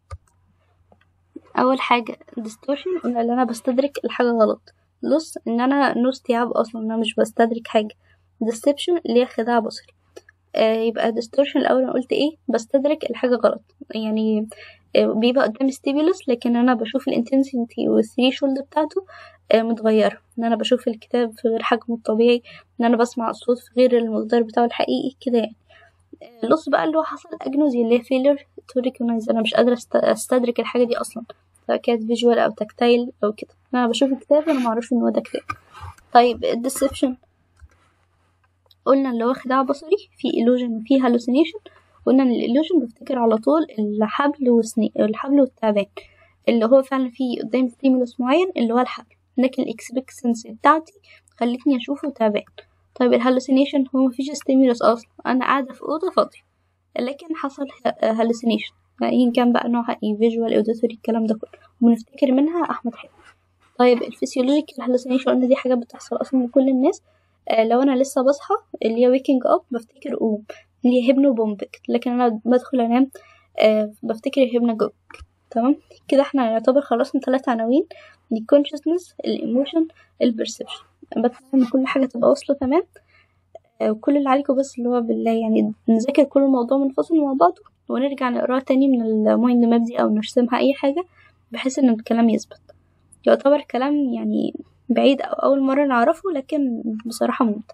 اول حاجه distortion قلنا اللي انا بستدرك الحاجه غلط لص ان انا نو استيعاب اصلا ان انا مش بستدرك حاجه deception اللي هي خداع بصري آه يبقى distortion الاول انا قلت ايه بستدرك الحاجه غلط يعني آه بيبقى قدامي ستيبولس لكن انا بشوف الانتنسيتي والثريشولد بتاعته آه متغيره ان انا بشوف الكتاب في غير حجمه الطبيعي ان انا بسمع الصوت في غير المقدار بتاعه الحقيقي كده يعني اللص بقى اللي هو حصل اجنوزي اللي هي failure to recognize انا مش قادرة است- استدرك الحاجة دي اصلا سواء كانت فيجوال او تكتايل او كده انا بشوف الكتاب وانا معرفش ان هو ده كتاب طيب الديسبشن قلنا اللي هو خداع بصري في illusion وفي hallucination قلنا ان الillusion بفتكر على طول الحبل والسني الحبل والتعبان اللي هو فعلا فيه قدامي ستيمولوس معين اللي هو الحبل لكن الاكسبكتنسي بتاعتي خلتني اشوفه تعبان طيب الهالوسينيشن هو مفيش ستيمولوس اصلا انا قاعده في اوضه فاضيه لكن حصل هالوسينيشن ايا كان بقى نوعها ايه فيجوال اوديتوري الكلام ده كله وبنفتكر منها احمد حلمي طيب الفسيولوجيكال هالوسينيشن قلنا دي حاجات بتحصل اصلا لكل الناس آه لو انا لسه بصحى اللي هي ويكينج اب بفتكر قوم اللي هي هيبنو بومبك لكن انا بدخل انام آه بفتكر هيبناجوج تمام كده احنا يعتبر خلصنا ثلاث عناوين الكونشسنس الايموشن البرسبشن بتمنى ان كل حاجه تبقى واصله تمام آه، وكل اللي عليكم بس اللي هو بالله يعني نذاكر كل الموضوع منفصل مع بعض ونرجع نقراه تاني من المايند ماب دي أو نرسمها أي حاجة بحيث إن الكلام يثبت يعتبر كلام يعني بعيد أو أول مرة نعرفه لكن بصراحة ممتع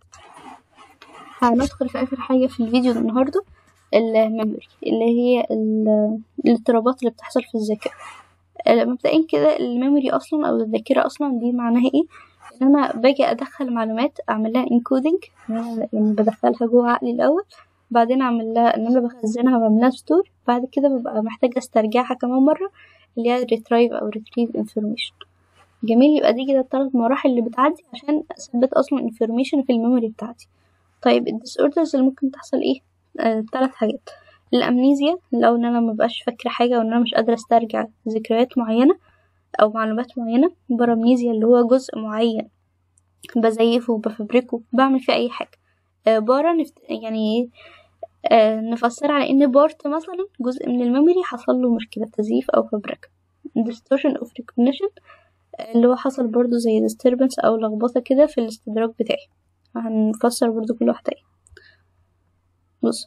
هندخل في آخر حاجة في الفيديو النهاردة الميموري اللي هي ال- الاضطرابات اللي بتحصل في الذاكرة آه، مبدئيا كده الميموري أصلا أو الذاكرة أصلا دي معناها ايه إن أنا باجي أدخل معلومات أعمل لها انكودنج يعني بدخلها جوه عقلي الأول بعدين أعمل لها إن أنا بخزنها وبعملها ستور بعد كده ببقى محتاجة أسترجعها كمان مرة اللي هي retrieve أو retrieve information جميل يبقى دي كده التلات مراحل اللي بتعدي عشان أثبت أصلا information في الميموري بتاعتي طيب الديسوردرز اللي ممكن تحصل ايه آه، تلات حاجات الامنيزيا لو ان انا مبقاش فاكره حاجه وان انا مش قادره استرجع ذكريات معينه او معلومات معينه بارامنيزيا اللي هو جزء معين بزيفه بفبركه بعمل فيه اي حاجه آه، بارا نفت... يعني آه، نفسر على ان بارت مثلا جزء من الميموري حصل له مشكله تزييف او فبركه distortion of recognition آه، اللي هو حصل برضو زي disturbance او لخبطه كده في الاستدراك بتاعي هنفسر برضو كل واحده ايه بص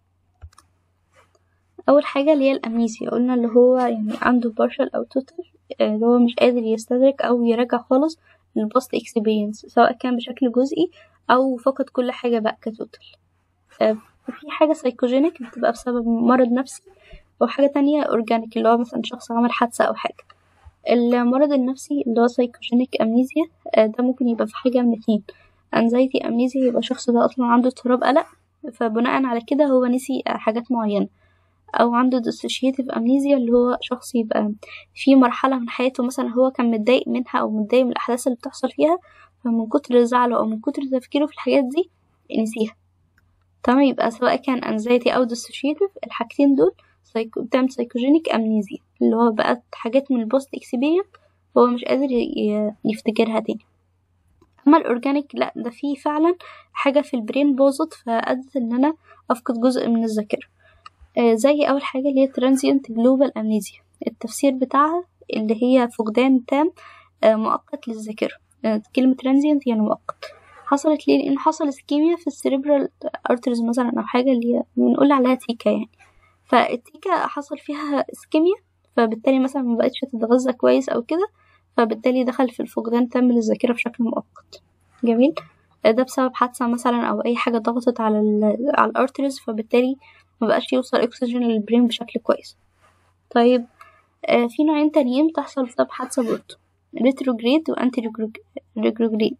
اول حاجه اللي هي الامنيسيا قلنا اللي هو يعني عنده partial او total آه، اللي هو مش قادر يستدرك او يراجع خالص الباست اكسبيرينس سواء كان بشكل جزئي او فقد كل حاجه بقى كتوتال آه، وفي حاجه سايكوجينيك بتبقى بسبب مرض نفسي وحاجه تانية اورجانيك اللي هو مثلا شخص عمل حادثه او حاجه المرض النفسي اللي هو سايكوجينيك امنيزيا آه، ده ممكن يبقى في حاجه من اتنين انزايتي امنيزيا يبقى الشخص ده اصلا عنده اضطراب قلق فبناء على كده هو نسي آه، حاجات معينه او عنده dissociative amnesia اللي هو شخص يبقى في مرحلة من حياته مثلا هو كان متضايق منها او متضايق من الاحداث اللي بتحصل فيها فمن كتر زعله او من كتر تفكيره في الحاجات دي نسيها تمام يبقى سواء كان anxiety او dissociative الحاجتين دول psycho- بتعمل psychogenic amnesia اللي هو بقت حاجات من البوست experience هو مش قادر ي- ي- يفتكرها تاني اما الاورجانيك لا ده فيه فعلا حاجة في البرين باظت فأدت ان انا افقد جزء من الذاكرة آه، زي أول حاجة اللي هي transient global amnesia التفسير بتاعها اللي هي فقدان تام آه، مؤقت للذاكرة آه، كلمة transient يعني مؤقت حصلت ليه لأن حصل اسكيميا في السيريبرال ارترز مثلا أو حاجة اللي هي بنقول عليها تيكا يعني فالتيكا حصل فيها اسكيميا فبالتالي مثلا مبقتش تتغذى كويس أو كده فبالتالي دخل في الفقدان تام للذاكرة بشكل مؤقت جميل آه، ده بسبب حادثة مثلا أو أي حاجة ضغطت على ال على الارترز فبالتالي مبقاش يوصل اكسجين للبرين بشكل كويس طيب آه في نوعين تانيين بتحصل بسبب حادثة برضه ريتروجريد وانتي ريتروجريد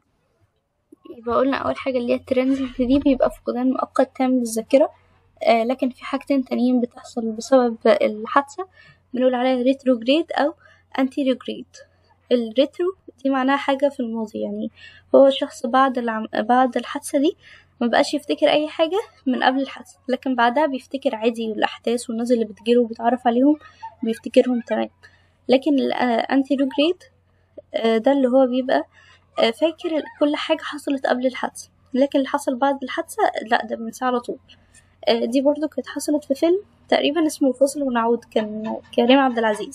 يبقى قلنا أول حاجة اللي هي الترانزيت دي بيبقى فقدان مؤقت تام للذاكرة آه لكن في حاجتين تانيين بتحصل بسبب الحادثة بنقول عليها ريتروجريد أو انتي ريجريد الريترو دي معناها حاجة في الماضي يعني هو الشخص بعد العم... بعد الحادثة دي مبقاش يفتكر أي حاجة من قبل الحادثة لكن بعدها بيفتكر عادي الأحداث والناس اللي بتجيله وبيتعرف عليهم بيفتكرهم تمام لكن الأنتي روجريد ده اللي هو بيبقى آه، فاكر كل حاجة حصلت قبل الحادثة لكن اللي حصل بعد الحادثة لا ده بينساه على طول آه، دي برضو كانت حصلت في فيلم تقريبا اسمه فاصل ونعود كان كريم عبد العزيز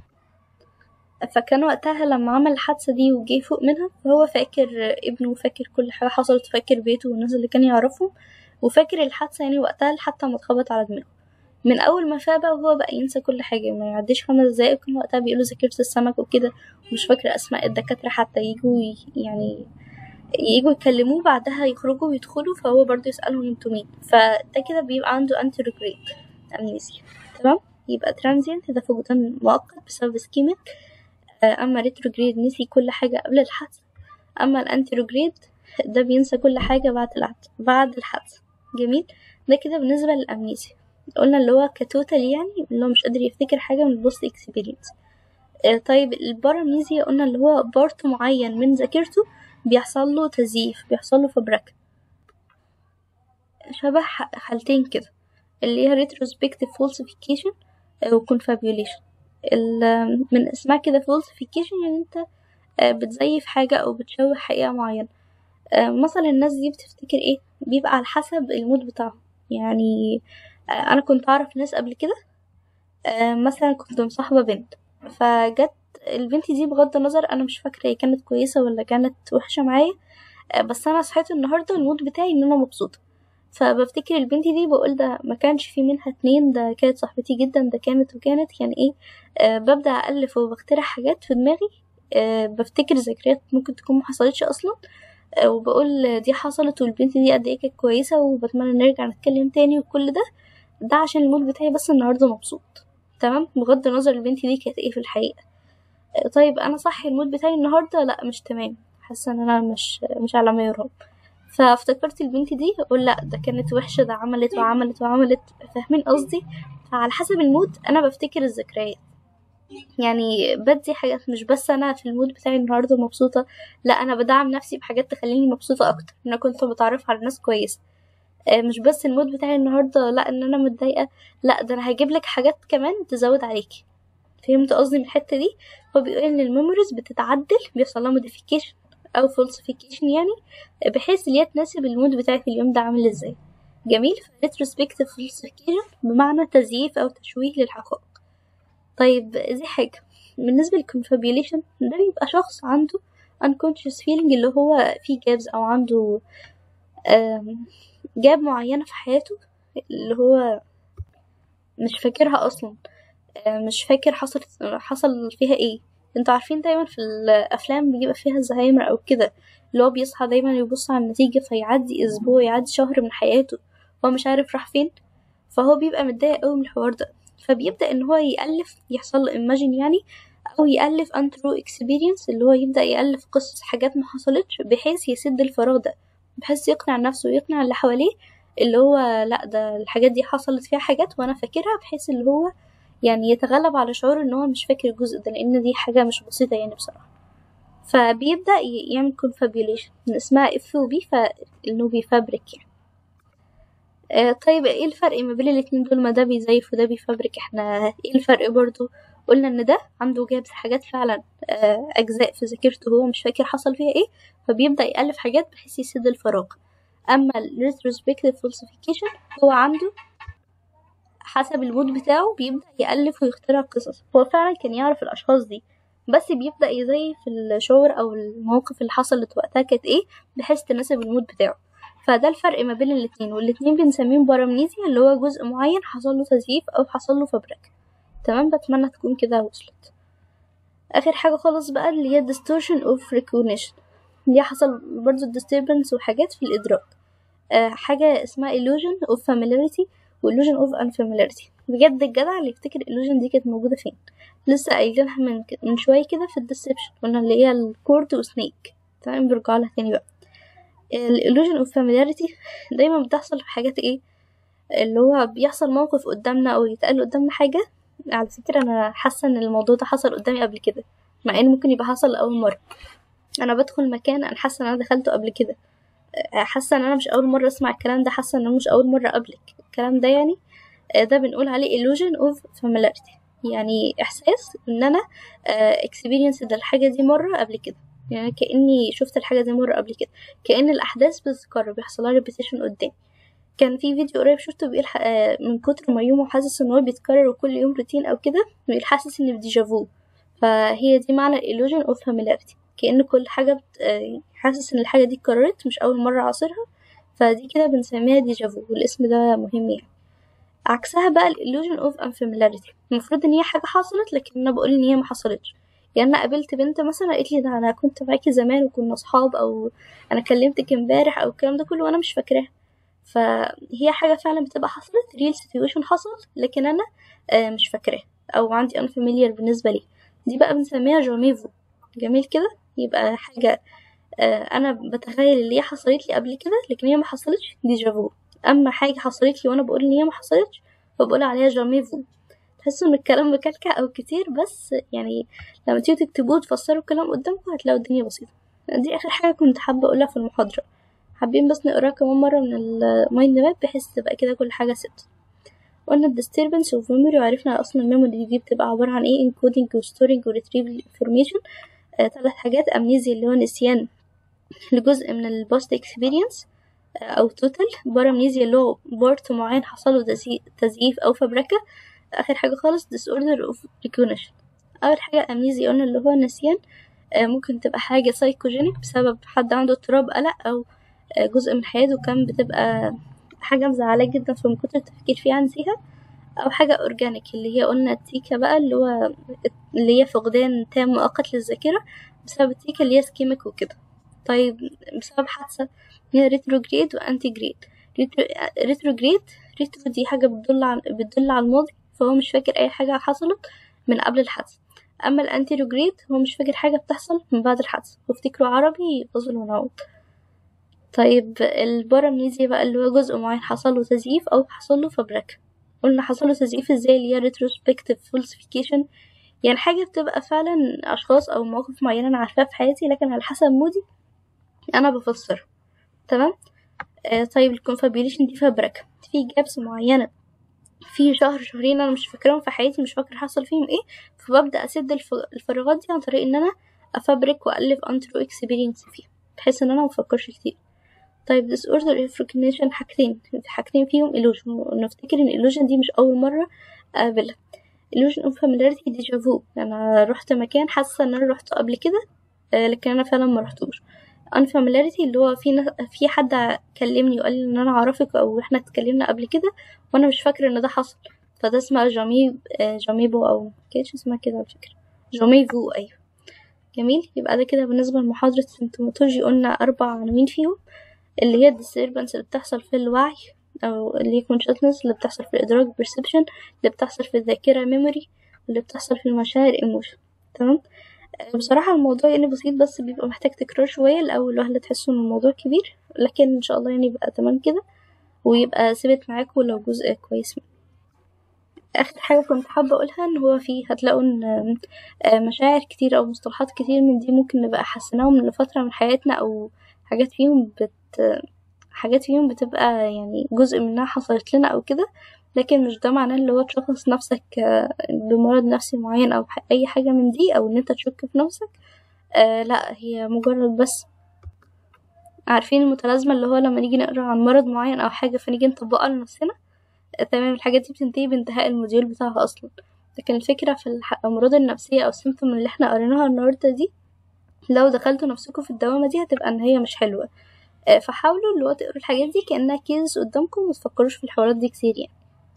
فكان وقتها لما عمل الحادثة دي وجه فوق منها فهو فاكر ابنه وفاكر كل حاجة حصلت فاكر بيته والناس اللي كان يعرفهم وفاكر الحادثة يعني وقتها حتى ما اتخبط على دماغه من أول ما فاق بقى وهو بقى ينسى كل حاجة ما يعديش خمس دقايق وكان وقتها بيقولوا ذاكرة السمك وكده ومش فاكرة أسماء الدكاترة حتى يجوا ي- يعني يجوا يكلموه بعدها يخرجوا ويدخلوا فهو برضو يسألهم انتوا مين فده كده بيبقى عنده انتي ريجريت امنيسيا تمام يبقى ترانزينت ده فقدان مؤقت بسبب اسكيميك اما ريتروجريد نسي كل حاجة قبل الحادثة اما الانتي ريجريد ده بينسى كل حاجة بعد الحادثة بعد الحادثة جميل ده كده بالنسبة للامنيسيا قلنا اللي هو كتوتال يعني اللي هو مش قادر يفتكر حاجة من البوست اكسبيرينس طيب البارامنيزيا قلنا اللي هو بارت معين من ذاكرته بيحصل له تزييف بيحصل له فبركة شبه ح- حالتين كده اللي هي retrospective falsification و confabulation ال- من اسمها كده falsification يعني انت آه، بتزيف حاجة او بتشوه حقيقة معينة آه، مثلا الناس دي بتفتكر ايه بيبقى على حسب المود بتاعهم يعني آه، انا كنت اعرف ناس قبل كده آه، مثلا كنت مصاحبة بنت فجت البنت دي بغض النظر انا مش فاكرة هي كانت كويسة ولا كانت وحشة معايا آه، بس انا صحيت النهارده المود بتاعي ان انا مبسوطه فبفتكر البنت دي بقول ده ما كانش في منها اتنين ده كانت صاحبتي جدا ده كانت وكانت يعني ايه آه ببدا الف وبخترع حاجات في دماغي آه بفتكر ذكريات ممكن تكون ما حصلتش اصلا آه وبقول دي حصلت والبنت دي قد ايه كانت كويسه وبتمنى نرجع نتكلم تاني وكل ده ده عشان المود بتاعي بس النهارده مبسوط تمام بغض النظر البنت دي كانت ايه في الحقيقه آه طيب انا صح المود بتاعي النهارده لا مش تمام حاسه ان انا مش مش على ما يرام فافتكرت البنت دي اقول لا ده كانت وحشه ده عملت وعملت وعملت فاهمين قصدي فعلى حسب المود انا بفتكر الذكريات يعني بدي حاجات مش بس انا في المود بتاعي النهارده مبسوطه لا انا بدعم نفسي بحاجات تخليني مبسوطه اكتر انا كنت بتعرف على ناس كويسه مش بس المود بتاعي النهارده لا ان انا متضايقه لا ده انا هجيب لك حاجات كمان تزود عليكي فهمت قصدي من الحته دي هو بيقول ان الميموريز بتتعدل بيحصل لها موديفيكيشن او فولسيفيكيشن يعني بحيث ان هي تناسب المود بتاعي في اليوم ده عامل ازاي جميل retrospective falsification بمعنى تزييف او تشويه للحقائق طيب دي حاجه بالنسبه للconfabulation ده بيبقى شخص عنده unconscious feeling اللي هو فيه جابز او عنده جاب معينه في حياته اللي هو مش فاكرها اصلا مش فاكر حصل حصل فيها ايه انتوا عارفين دايما في الافلام بيبقى فيها الزهايمر او كده اللي هو بيصحى دايما يبص على النتيجه فيعدي اسبوع يعدي شهر من حياته هو مش عارف راح فين فهو بيبقى متضايق قوي من الحوار ده فبيبدا ان هو يالف يحصل له imagine يعني او يالف untrue experience اللي هو يبدا يالف قصص حاجات ما حصلتش بحيث يسد الفراغ ده بحيث يقنع نفسه ويقنع اللي حواليه اللي هو لا ده الحاجات دي حصلت فيها حاجات وانا فاكرها بحيث اللي هو يعني يتغلب على شعور ان هو مش فاكر الجزء ده لان دي حاجة مش بسيطة يعني بصراحة فبيبدأ يعمل confabulation اسمها اف وبي فانه بيفبرك يعني آه طيب ايه الفرق ما بين الاتنين دول ما ده بيزيف وده بيفبرك احنا ايه الفرق برضو قلنا ان ده عنده جاب حاجات فعلا آه اجزاء في ذاكرته هو مش فاكر حصل فيها ايه فبيبدأ يألف حاجات بحيث يسد الفراغ اما ال retrospective falsification هو عنده حسب المود بتاعه بيبدأ يألف ويخترع قصص هو فعلا كان يعرف الأشخاص دي بس بيبدأ يزيف الشعور أو المواقف اللي حصلت وقتها كانت ايه بحيث تناسب المود بتاعه فده الفرق ما بين الاتنين والاتنين بنسميهم بارامنيزيا اللي هو جزء معين حصل له تزييف أو حصل له فبرك تمام بتمنى تكون كده وصلت آخر حاجة خالص بقى اللي هي distortion of recognition دي حصل برضو disturbance وحاجات في الإدراك آه حاجة اسمها illusion of familiarity illusion of unfamiliarity بجد الجدع اللي يفتكر illusion دي كانت موجودة فين لسه قايلينها من من شوية كده في الديسبشن قلنا اللي هي الكورد وسنيك تمام برجع لها تاني بقى illusion of familiarity دايما بتحصل في حاجات ايه اللي هو بيحصل موقف قدامنا او يتقال قدامنا حاجة على فكرة انا حاسة ان الموضوع ده حصل قدامي قبل كده مع ان ممكن يبقى حصل لأول مرة انا بدخل مكان انا حاسة ان انا دخلته قبل كده حاسه ان انا مش اول مره اسمع الكلام ده حاسه ان انا مش اول مره اقابلك الكلام ده يعني ده بنقول عليه illusion of familiarity يعني احساس ان انا experience ده الحاجه دي مره قبل كده يعني كاني شفت الحاجه دي مره قبل كده كان الاحداث بتتكرر بيحصل لها repetition قدامي كان في فيديو قريب شفته بيقول من كتر ما يومه حاسس ان هو بيتكرر وكل يوم روتين او كده بيقول حاسس ان بديجافو فهي دي معنى illusion of familiarity كأن كل حاجة بت... حاسس ان الحاجة دي اتكررت مش أول مرة عاصرها فدي كده بنسميها ديجافو والاسم ده مهم يعني عكسها بقى ال illusion of unfamiliarity المفروض ان هي حاجة حصلت لكن انا بقول ان هي ما حصلتش يعني انا قابلت بنت مثلا قالت لي ده انا كنت معاكي زمان وكنا اصحاب او انا كلمتك امبارح او الكلام ده كله وانا مش فاكراها فهي حاجة فعلا بتبقى حصلت real situation حصل لكن انا آه مش فاكراها او عندي unfamiliar بالنسبة لي دي بقى بنسميها جاميفو جميل كده يبقى حاجة آه أنا بتخيل اللي هي حصلت لي قبل كده لكن هي ما حصلتش ديجافو أما حاجة حصلت لي وأنا بقول إن هي ما حصلتش فبقول عليها جاميفو تحسوا إن الكلام مكلكع أو كتير بس يعني لما تيجوا تكتبوه وتفسروا الكلام قدامكم هتلاقوا الدنيا بسيطة دي آخر حاجة كنت حابة أقولها في المحاضرة حابين بس نقراها كمان مرة من المايند ماب بحيث تبقى كده كل حاجة ست قلنا الديستربنس اوف ميموري وعرفنا اصلا الميموري دي بتبقى عبارة عن ايه encoding وستورينج وريتريفل انفورميشن ثلاث حاجات امنيزيا اللي هو نسيان لجزء من البوست اكسبيرينس او توتال بارامنيزيا اللي هو بارت معين حصله تزييف او فبركة اخر حاجة خالص disorder of recognition اول حاجة امنيزيا قلنا اللي هو نسيان آه، ممكن تبقى حاجة سايكوجينيك بسبب حد عنده اضطراب قلق أو آه، جزء من حياته كان بتبقى حاجة مزعلاه جدا فمن كتر التفكير فيها نسيها أو حاجة أورجانيك اللي هي قلنا التيكا بقى اللي هو اللي هي فقدان تام مؤقت للذاكرة بسبب التيكا اللي هي سكيميك وكده طيب بسبب حادثة هي ريتروجريد وأنتي جريد ريتروجريد ريترو دي حاجة بتدل على بتدل على الماضي فهو مش فاكر أي حاجة حصلت من قبل الحادثة أما الأنتيروجريد هو مش فاكر حاجة بتحصل من بعد الحادثة وافتكروا عربي فضل ونعود طيب البارامنيزيا بقى اللي هو جزء معين حصل له تزييف أو حصل له فبركة قلنا حصل له تزييف ازاي اللي هي retrospective falsification يعني حاجة بتبقى فعلا أشخاص أو مواقف معينة أنا عارفاها في حياتي لكن على حسب مودي أنا بفسر تمام آه طيب الكونفابيوليشن دي فبركة في جابس معينة في شهر شهرين أنا مش فاكراهم في حياتي مش فاكر حصل فيهم ايه فببدأ أسد الف- الفراغات دي عن طريق إن أنا أفبرك وألف أنترو إكسبيرينس فيها بحيث إن أنا مفكرش كتير طيب disorder of recognition حاجتين حاجتين فيهم illusion ونفتكر ان illusion دي مش أول مرة أقابلها illusion of familiarity deja vu أنا رحت مكان حاسة إن أنا روحته قبل كده آه، لكن أنا فعلا ما رحتوش unfamiliarity اللي هو في ناس- في حد كلمني وقال لي إن أنا أعرفك أو إحنا اتكلمنا قبل كده وأنا مش فاكرة إن ده حصل فده اسمها جاميب آه، جاميبو أو مكانتش اسمها كده على فكرة جاميفو أيوه جميل يبقى ده كده بالنسبة لمحاضرة سيمتوماتولوجي قلنا أربع عناوين فيهم اللي هي الديستربنس اللي بتحصل في الوعي أو اللي هي consciousness اللي بتحصل في الإدراك perception اللي بتحصل في الذاكرة memory واللي بتحصل في المشاعر emotion تمام آه، بصراحة الموضوع يعني بسيط بس بيبقى محتاج تكرار شوية الأول واحدة تحسوا إن الموضوع كبير لكن إن شاء الله يعني يبقى تمام كده ويبقى ثابت معاكم لو جزء كويس منه آخر حاجة كنت حابة أقولها إن هو في هتلاقوا إن آه، مشاعر كتير أو مصطلحات كتير من دي ممكن نبقى حسيناهم لفترة من حياتنا أو حاجات فيهم بت حاجات فيهم بتبقى يعني جزء منها حصلت لنا أو كده لكن مش ده معناه اللي هو تشخص نفسك آه، بمرض نفسي معين أو ح- أي حاجة من دي أو إن أنت تشك في نفسك آه لا هي مجرد بس عارفين المتلازمة اللي هو لما نيجي نقرا عن مرض معين أو حاجة فنيجي نطبقها لنفسنا آه، تمام الحاجات دي بتنتهي بانتهاء الموديول بتاعها أصلا لكن الفكرة في الح- الأمراض النفسية أو السيمتوم اللي احنا قريناها النهاردة دي لو دخلتوا نفسكم في الدوامة دي هتبقى إن هي مش حلوة آه، فحاولوا اللي هو تقروا الحاجات دي كأنها كيس قدامكم ومتفكروش في الحوارات دي كتير يعني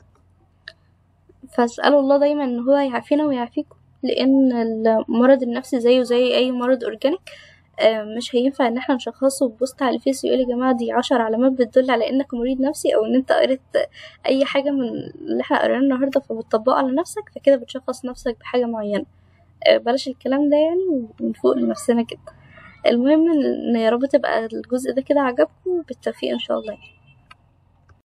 فاسألوا الله دايما إن هو يعافينا ويعافيكم لأن المرض النفسي زيه زي أي مرض أورجانيك آه، مش هينفع ان احنا نشخصه ببوست على الفيس يقول يا جماعه دي عشر علامات بتدل على انك مريض نفسي او ان انت قريت اي حاجه من اللي احنا قريناه النهارده فبتطبقه على نفسك فكده بتشخص نفسك بحاجه معينه آه، بلاش الكلام ده يعني ونفوق لنفسنا كده المهم ان يا رب تبقى الجزء ده كده عجبكم بالتوفيق ان شاء الله